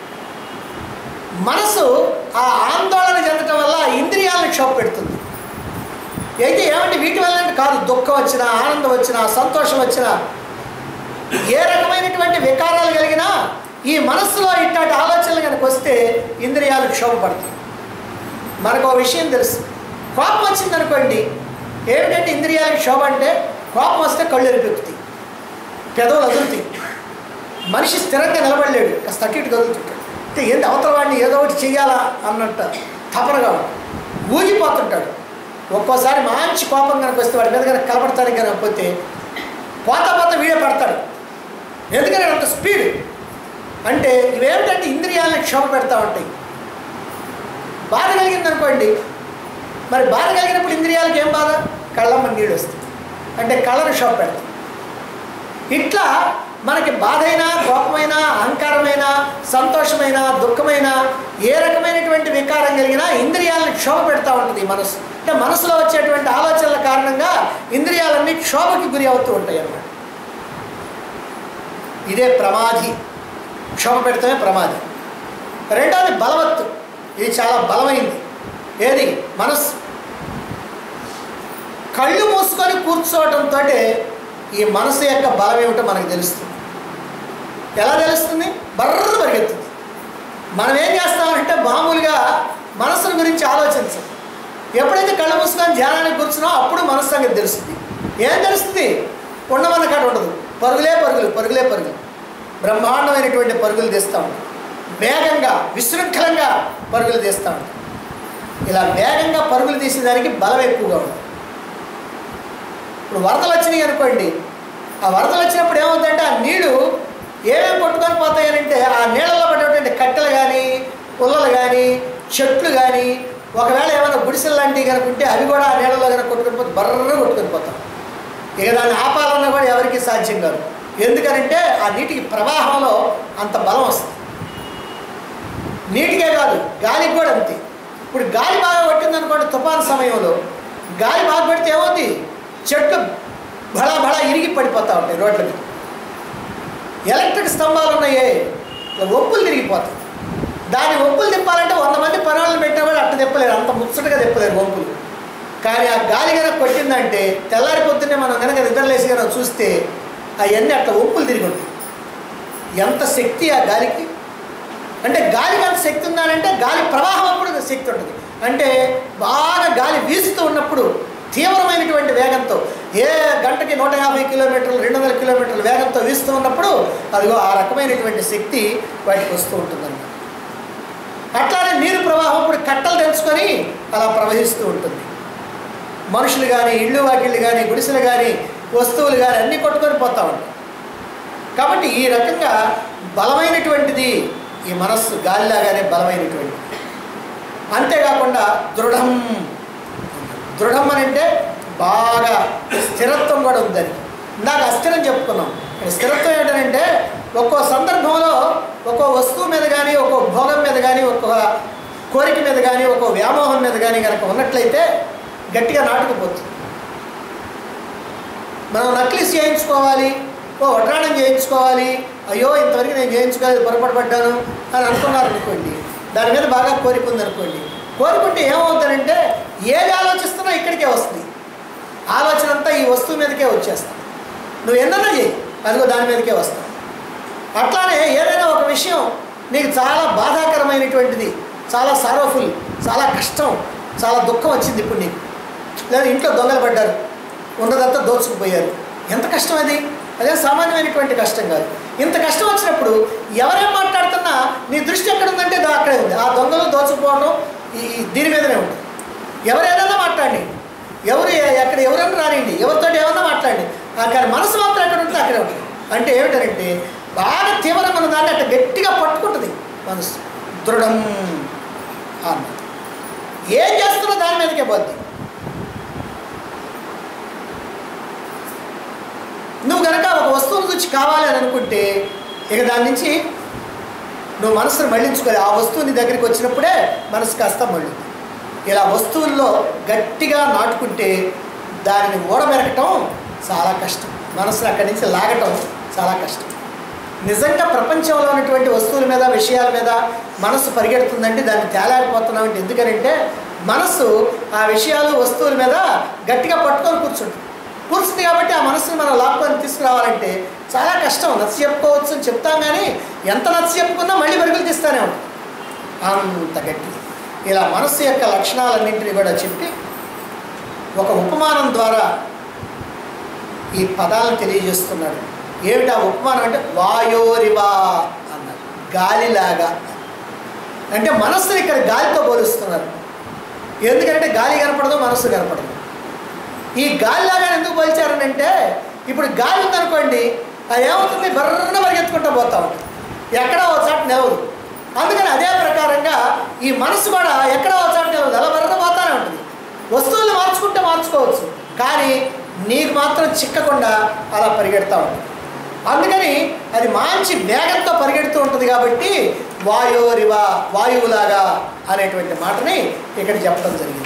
మనసు ఆ ఆందోళన చెందటం వల్ల ఆ ఇంద్రియాలను క్షోభ పెడుతుంది అయితే ఏమంటే వీటి వల్ల అంటే కాదు దుఃఖం వచ్చినా ఆనందం వచ్చినా సంతోషం వచ్చినా ఏ రకమైనటువంటి వికారాలు కలిగినా ఈ మనస్సులో ఇట్లాంటి ఆలోచనలు కనుక వస్తే ఇంద్రియాలు క్షోభపడతాయి మనకు ఒక విషయం తెలుసు కోపం వచ్చిందనుకోండి ఏమిటంటే ఇంద్రియాలకు శోభ అంటే కోపం వస్తే కళ్ళు ఎరిపెక్కుతాయి పెదవులు అదురుతాయి మనిషి స్థిరంగా నిలబడలేడు కాస్త అటు ఇటు కదులుతుంటాడు అంటే ఏంటి అవతల వాడిని ఏదో ఒకటి చెయ్యాలా అన్నట్టు తపనగా ఉంటాడు. ఊగిపోతుంటాడు ఒక్కోసారి మంచి కోపం కనుక వస్తే వాడి మీద కనుక కలపడతానికి కనుక పోతే పోతా పోతా వీడే పడతాడు ఎందుకని అంత స్పీడ్ అంటే ఇవేమిటంటే ఇంద్రియాలను క్షోభ పెడతా ఉంటాయి బాధ కలిగింది అనుకోండి మరి బాధ కలిగినప్పుడు ఇంద్రియాలకు ఏం బాధ కళ్ళమ్మ నీళ్ళు వస్తాయి అంటే కళ్ళను షాప్ పెడతాం ఇట్లా మనకి బాధైనా కోపమైన అహంకారమైన సంతోషమైన దుఃఖమైన ఏ రకమైనటువంటి వికారం కలిగినా ఇంద్రియాలను క్షోభ పెడతా ఉంటుంది ఈ మనసు అంటే మనసులో వచ్చేటువంటి ఆలోచనల కారణంగా ఇంద్రియాలన్నీ క్షోభకి గురి అవుతూ ఉంటాయి అన్నమాట ఇదే ప్రమాది క్షోభ పెడతామే ప్రమాది రెండవది బలవత్తు ఇది చాలా బలమైంది ఏది మనస్సు కళ్ళు మూసుకొని కూర్చోవడంతో ఈ మనసు యొక్క బలం ఏమిటో మనకు తెలుస్తుంది ఎలా తెలుస్తుంది బర్ర పరిగెత్తుంది మనం ఏం చేస్తామంటే మామూలుగా మనసుల గురించి ఆలోచించం ఎప్పుడైతే కళ్ళు మూసుకొని ధ్యానానికి కూర్చున్నామో అప్పుడు మనసు సంగతి తెలుస్తుంది ఏం తెలుస్తుంది ఉండమన్న కాడ ఉండదు పరుగులే పరుగులు పరుగులే పరుగులు బ్రహ్మాండమైనటువంటి పరుగులు తీస్తూ ఉంటాం వేగంగా విశృంఖలంగా పరుగులు తీస్తూ ఉంటాం ఇలా వేగంగా పరుగులు తీసేదానికి బలం ఎక్కువగా ఉంటుంది ఇప్పుడు వరదలు వచ్చినాయి అనుకోండి ఆ వరదలు వచ్చినప్పుడు ఏమవుతుందంటే ఆ నీళ్లు ఏమేమి కొట్టుకొని పోతాయనంటే ఆ నీళ్ళలో పడేటువంటి కట్టెలు కానీ పుల్లలు కానీ చెట్లు కానీ ఒకవేళ ఏమైనా గుడిసెలు లాంటివి కనుక ఉంటే అవి కూడా ఆ నీళ్ళలో కనుక కొట్టుకొని పోతే బర్రగా కొట్టుకొని పోతాం ఇక దాన్ని ఆపాలన్నా కూడా ఎవరికి సాధ్యం కాదు ఎందుకనంటే ఆ నీటికి ప్రవాహంలో అంత బలం వస్తుంది నీటికే కాదు గాలికి కూడా అంతే ఇప్పుడు గాలి బాగా కొట్టిందనుకోండి తుఫాను సమయంలో గాలి బాగా పెడితే ఏమవుతుంది చెట్లు బడా బడా ఇరిగి పడిపోతూ ఉంటాయి రోడ్ల మీద ఎలక్ట్రిక్ స్తంభాలు ఉన్నాయే ఇట్లా ఒప్పులు తిరిగిపోతాయి దాని ఒప్పులు తిప్పాలంటే వంద మంది పనులను పెట్టినా కూడా అట్ట తిప్పలేరు అంత ముచ్చటగా తిప్పలేరు ఒప్పులు కానీ ఆ గాలి కనుక కొట్టిందంటే తెల్లారి పొద్దున్నే మనం కనుక నిద్రలేసి కనుక చూస్తే అవన్నీ అట్లా ఒప్పులు తిరిగి ఉంటాయి ఎంత శక్తి ఆ గాలికి అంటే గాలికి అంత శక్తి ఉందానంటే గాలి ప్రవాహం అప్పుడు శక్తి ఉంటుంది అంటే బాగా గాలి వీస్తూ ఉన్నప్పుడు తీవ్రమైనటువంటి వేగంతో ఏ గంటకి నూట యాభై కిలోమీటర్లు రెండు వందల కిలోమీటర్ల వేగంతో వీస్తూ ఉన్నప్పుడు అదిగో ఆ రకమైనటువంటి శక్తి వాటికి వస్తూ ఉంటుందన్నమాట అట్లానే నీరు ప్రవాహం ఇప్పుడు కట్టలు తెంచుకొని అలా ప్రవహిస్తూ ఉంటుంది మనుషులు కానీ ఇళ్ళు వాకిళ్ళు కానీ గుడిసెలు కానీ వస్తువులు కానీ అన్నీ కొట్టుకొని పోతూ ఉంటాయి కాబట్టి ఈ రకంగా బలమైనటువంటిది ఈ మనస్సు గాలిలాగానే బలమైనటువంటిది అంతేకాకుండా దృఢం దృఢం అని అంటే బాగా స్థిరత్వం కూడా ఉందని ఇందాక అస్థిరం చెప్పుకున్నాం ఇక్కడ స్థిరత్వం ఏంటంటే ఒక్కో సందర్భంలో ఒక్కో వస్తువు మీద కానీ ఒక్కో భోగం మీద కానీ ఒక్కో కోరిక మీద కానీ ఒక్కో వ్యామోహం మీద కానీ కనుక ఉన్నట్లయితే గట్టిగా నాటుకుపోతుంది మనం నక్లీస్ చేయించుకోవాలి ఓ వడ్రాణం చేయించుకోవాలి అయ్యో ఇంతవరకు నేను చేయించుకోలేదు పొరపాటు పడ్డాను అని అనుకున్నారు అనుకోండి దాని మీద బాగా కోరిక ఉందనుకోండి కోరుకుంటే ఏమవుతారంటే ఏది ఆలోచిస్తున్నా ఇక్కడికే వస్తుంది ఆలోచన అంతా ఈ వస్తువు మీదకే వచ్చేస్తాం నువ్వు ఎన్నన్నా చేయి అదిగో దాని మీదకే వస్తావు అట్లానే ఏదైనా ఒక విషయం నీకు చాలా బాధాకరమైనటువంటిది చాలా సారోఫుల్ చాలా కష్టం చాలా దుఃఖం వచ్చింది ఇప్పుడు నీకు లేదా ఇంట్లో దొంగలు పడ్డారు ఉన్నదంతా దోచుకుపోయారు ఎంత కష్టం అది అదే సామాన్యమైనటువంటి కష్టం కాదు ఇంత కష్టం వచ్చినప్పుడు ఎవరేం మాట్లాడుతున్నా నీ దృష్టి ఎక్కడ ఉందంటే దా అక్కడే ఉంది ఆ దొంగలు దోచుకుపోవడం ఈ దీని మీదనే ఉంది ఎవరు ఏదైనా మాట్లాడండి ఎవరు ఎ- ఎక్కడ ఎవరైనా రానివ్వండి ఎవరితో ఏమన్నా మాట్లాడండి ఆ కానీ మనసు మాత్రం ఎక్కడ ఉంటుంది అక్కడే ఉంటుంది అంటే ఏమిటంటే బాగా తీవ్రంగా ఉన్న దాన్ని అట్లా గట్టిగా పట్టుకుంటుంది మనసు దృఢం అన్న ఏం చేస్తున్నా దాని మీదకే పోద్ది నువ్వు కనుక ఒక వస్తువును గురించి కావాలి అని అనుకుంటే ఇక దాని నుంచి నువ్వు మనసును మళ్ళించుకోవాలి ఆ వస్తువు నీ దగ్గరికి వచ్చినప్పుడే మనసు కాస్త మళ్ళీ ఇలా వస్తువుల్లో గట్టిగా నాటుకుంటే దానిని ఓడబెరకటం చాలా కష్టం మనసును అక్కడి నుంచి లాగటం చాలా కష్టం నిజంగా ప్రపంచంలో ఉన్నటువంటి వస్తువుల మీద విషయాల మీద మనస్సు పరిగెడుతుందంటే దాన్ని తేలాడిపోతున్నాం అంటే ఎందుకనంటే మనస్సు ఆ విషయాలు వస్తువుల మీద గట్టిగా పట్టుకొని కూర్చుంటుంది కూర్చుంది కాబట్టి ఆ మనస్సుని మనం లాక్కొని తీసుకురావాలంటే చాలా కష్టం నచ్చ చెప్పుకోవచ్చు అని చెప్తాం కానీ ఎంత నచ్చ చెప్పుకున్నా మళ్ళీ పరుగులు తీస్తానే ఉంటాం అంత గట్టి ఇలా మనస్సు యొక్క లక్షణాలన్నింటినీ కూడా చెప్పి ఒక ఉపమానం ద్వారా ఈ పదాలను తెలియజేస్తున్నాడు ఏమిటి ఆ ఉపమానం అంటే వాయోరివా అన్నారు గాలిలాగా అంటే మనస్సుని ఇక్కడ గాలితో పోలుస్తున్నారు ఎందుకంటే గాలి కనపడదు మనస్సు కనపడదు ఈ గాలిలాగా ఎందుకు పోల్చారని అంటే ఇప్పుడు గాలి ఉందనుకోండి అది ఏమవుతుంది బర్రన పరిగెత్తుకుంటూ పోతా ఉంటుంది ఎక్కడో ఒక చోట నిలవదు అందుకని అదే ప్రకారంగా ఈ మనసు కూడా ఎక్కడో ఒక చోట నిలవదు అలా బర్రన పోతానే ఉంటుంది వస్తువులు మార్చుకుంటే మార్చుకోవచ్చు కానీ నీకు మాత్రం చిక్కకుండా అలా పరిగెడతా ఉంటుంది అందుకని అది మంచి వేగంతో పరిగెడుతూ ఉంటుంది కాబట్టి వాయోరివా వాయువులాగా అనేటువంటి మాటని ఇక్కడ చెప్పడం జరిగింది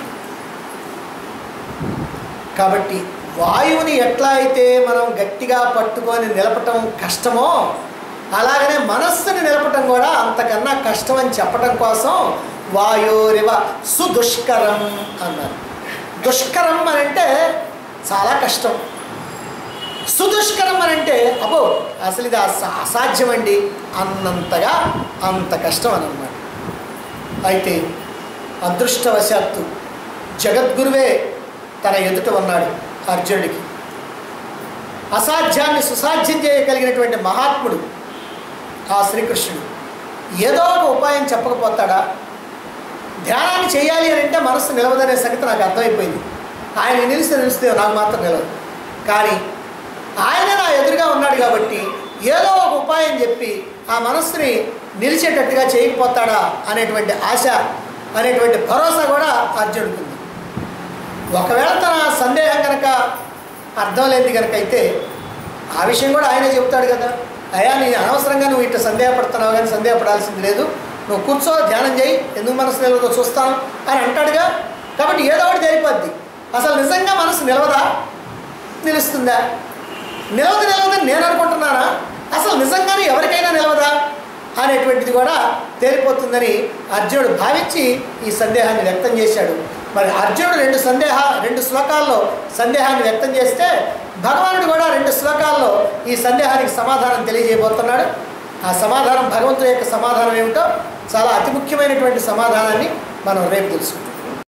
కాబట్టి వాయువుని ఎట్లా అయితే మనం గట్టిగా పట్టుకొని నిలపటం కష్టమో అలాగనే మనస్సుని నిలపటం కూడా అంతకన్నా కష్టం అని చెప్పటం కోసం వాయోరివ సుదుష్కరం అన్నారు దుష్కరం అని అంటే చాలా కష్టం సుదుష్కరం అని అంటే అబ్బో అసలు ఇది అసా అసాధ్యం అండి అన్నంతగా అంత కష్టం అని అన్నమాట అయితే అదృష్టవశాత్తు జగద్గురువే తన ఎదుట ఉన్నాడు అర్జునుడికి అసాధ్యాన్ని సుసాధ్యం చేయగలిగినటువంటి మహాత్ముడు ఆ శ్రీకృష్ణుడు ఏదో ఒక ఉపాయం చెప్పకపోతాడా ధ్యానాన్ని చేయాలి అని అంటే మనస్సు నిలవదనే సంగతి నాకు అర్థమైపోయింది ఆయన నిలిస్తే నిలిస్తే నాకు మాత్రం నిలవదు కానీ ఆయన నా ఎదురుగా ఉన్నాడు కాబట్టి ఏదో ఒక ఉపాయం చెప్పి ఆ మనస్సుని నిలిచేటట్టుగా చేయకపోతాడా అనేటువంటి ఆశ అనేటువంటి భరోసా కూడా అర్జునుడికి ఉంది ఒకవేళ తన సందేహం కనుక అర్థం లేనిది కనుక అయితే ఆ విషయం కూడా ఆయనే చెప్తాడు కదా అయ్యా నీ అనవసరంగా నువ్వు ఇట్లా సందేహపడుతున్నావు కానీ సందేహపడాల్సింది లేదు నువ్వు కూర్చో ధ్యానం చేయి ఎందుకు మనసు నిలవదో చూస్తాను అని అంటాడుగా కాబట్టి ఏదో ఒకటి జరిగిపోద్ది అసలు నిజంగా మనసు నిలవదా నిలుస్తుందా నిలవదు నిలవదని నేను అనుకుంటున్నానా అసలు నిజంగానే ఎవరికైనా నిలవదా అనేటువంటిది కూడా తేలిపోతుందని అర్జునుడు భావించి ఈ సందేహాన్ని వ్యక్తం చేశాడు మరి అర్జునుడు రెండు సందేహ రెండు శ్లోకాల్లో సందేహాన్ని వ్యక్తం చేస్తే భగవానుడు కూడా రెండు శ్లోకాల్లో ఈ సందేహానికి సమాధానం తెలియజేయబోతున్నాడు ఆ సమాధానం భగవంతుడి యొక్క సమాధానం ఏమిటో చాలా అతి ముఖ్యమైనటువంటి సమాధానాన్ని మనం రేపు తెలుసుకుందాం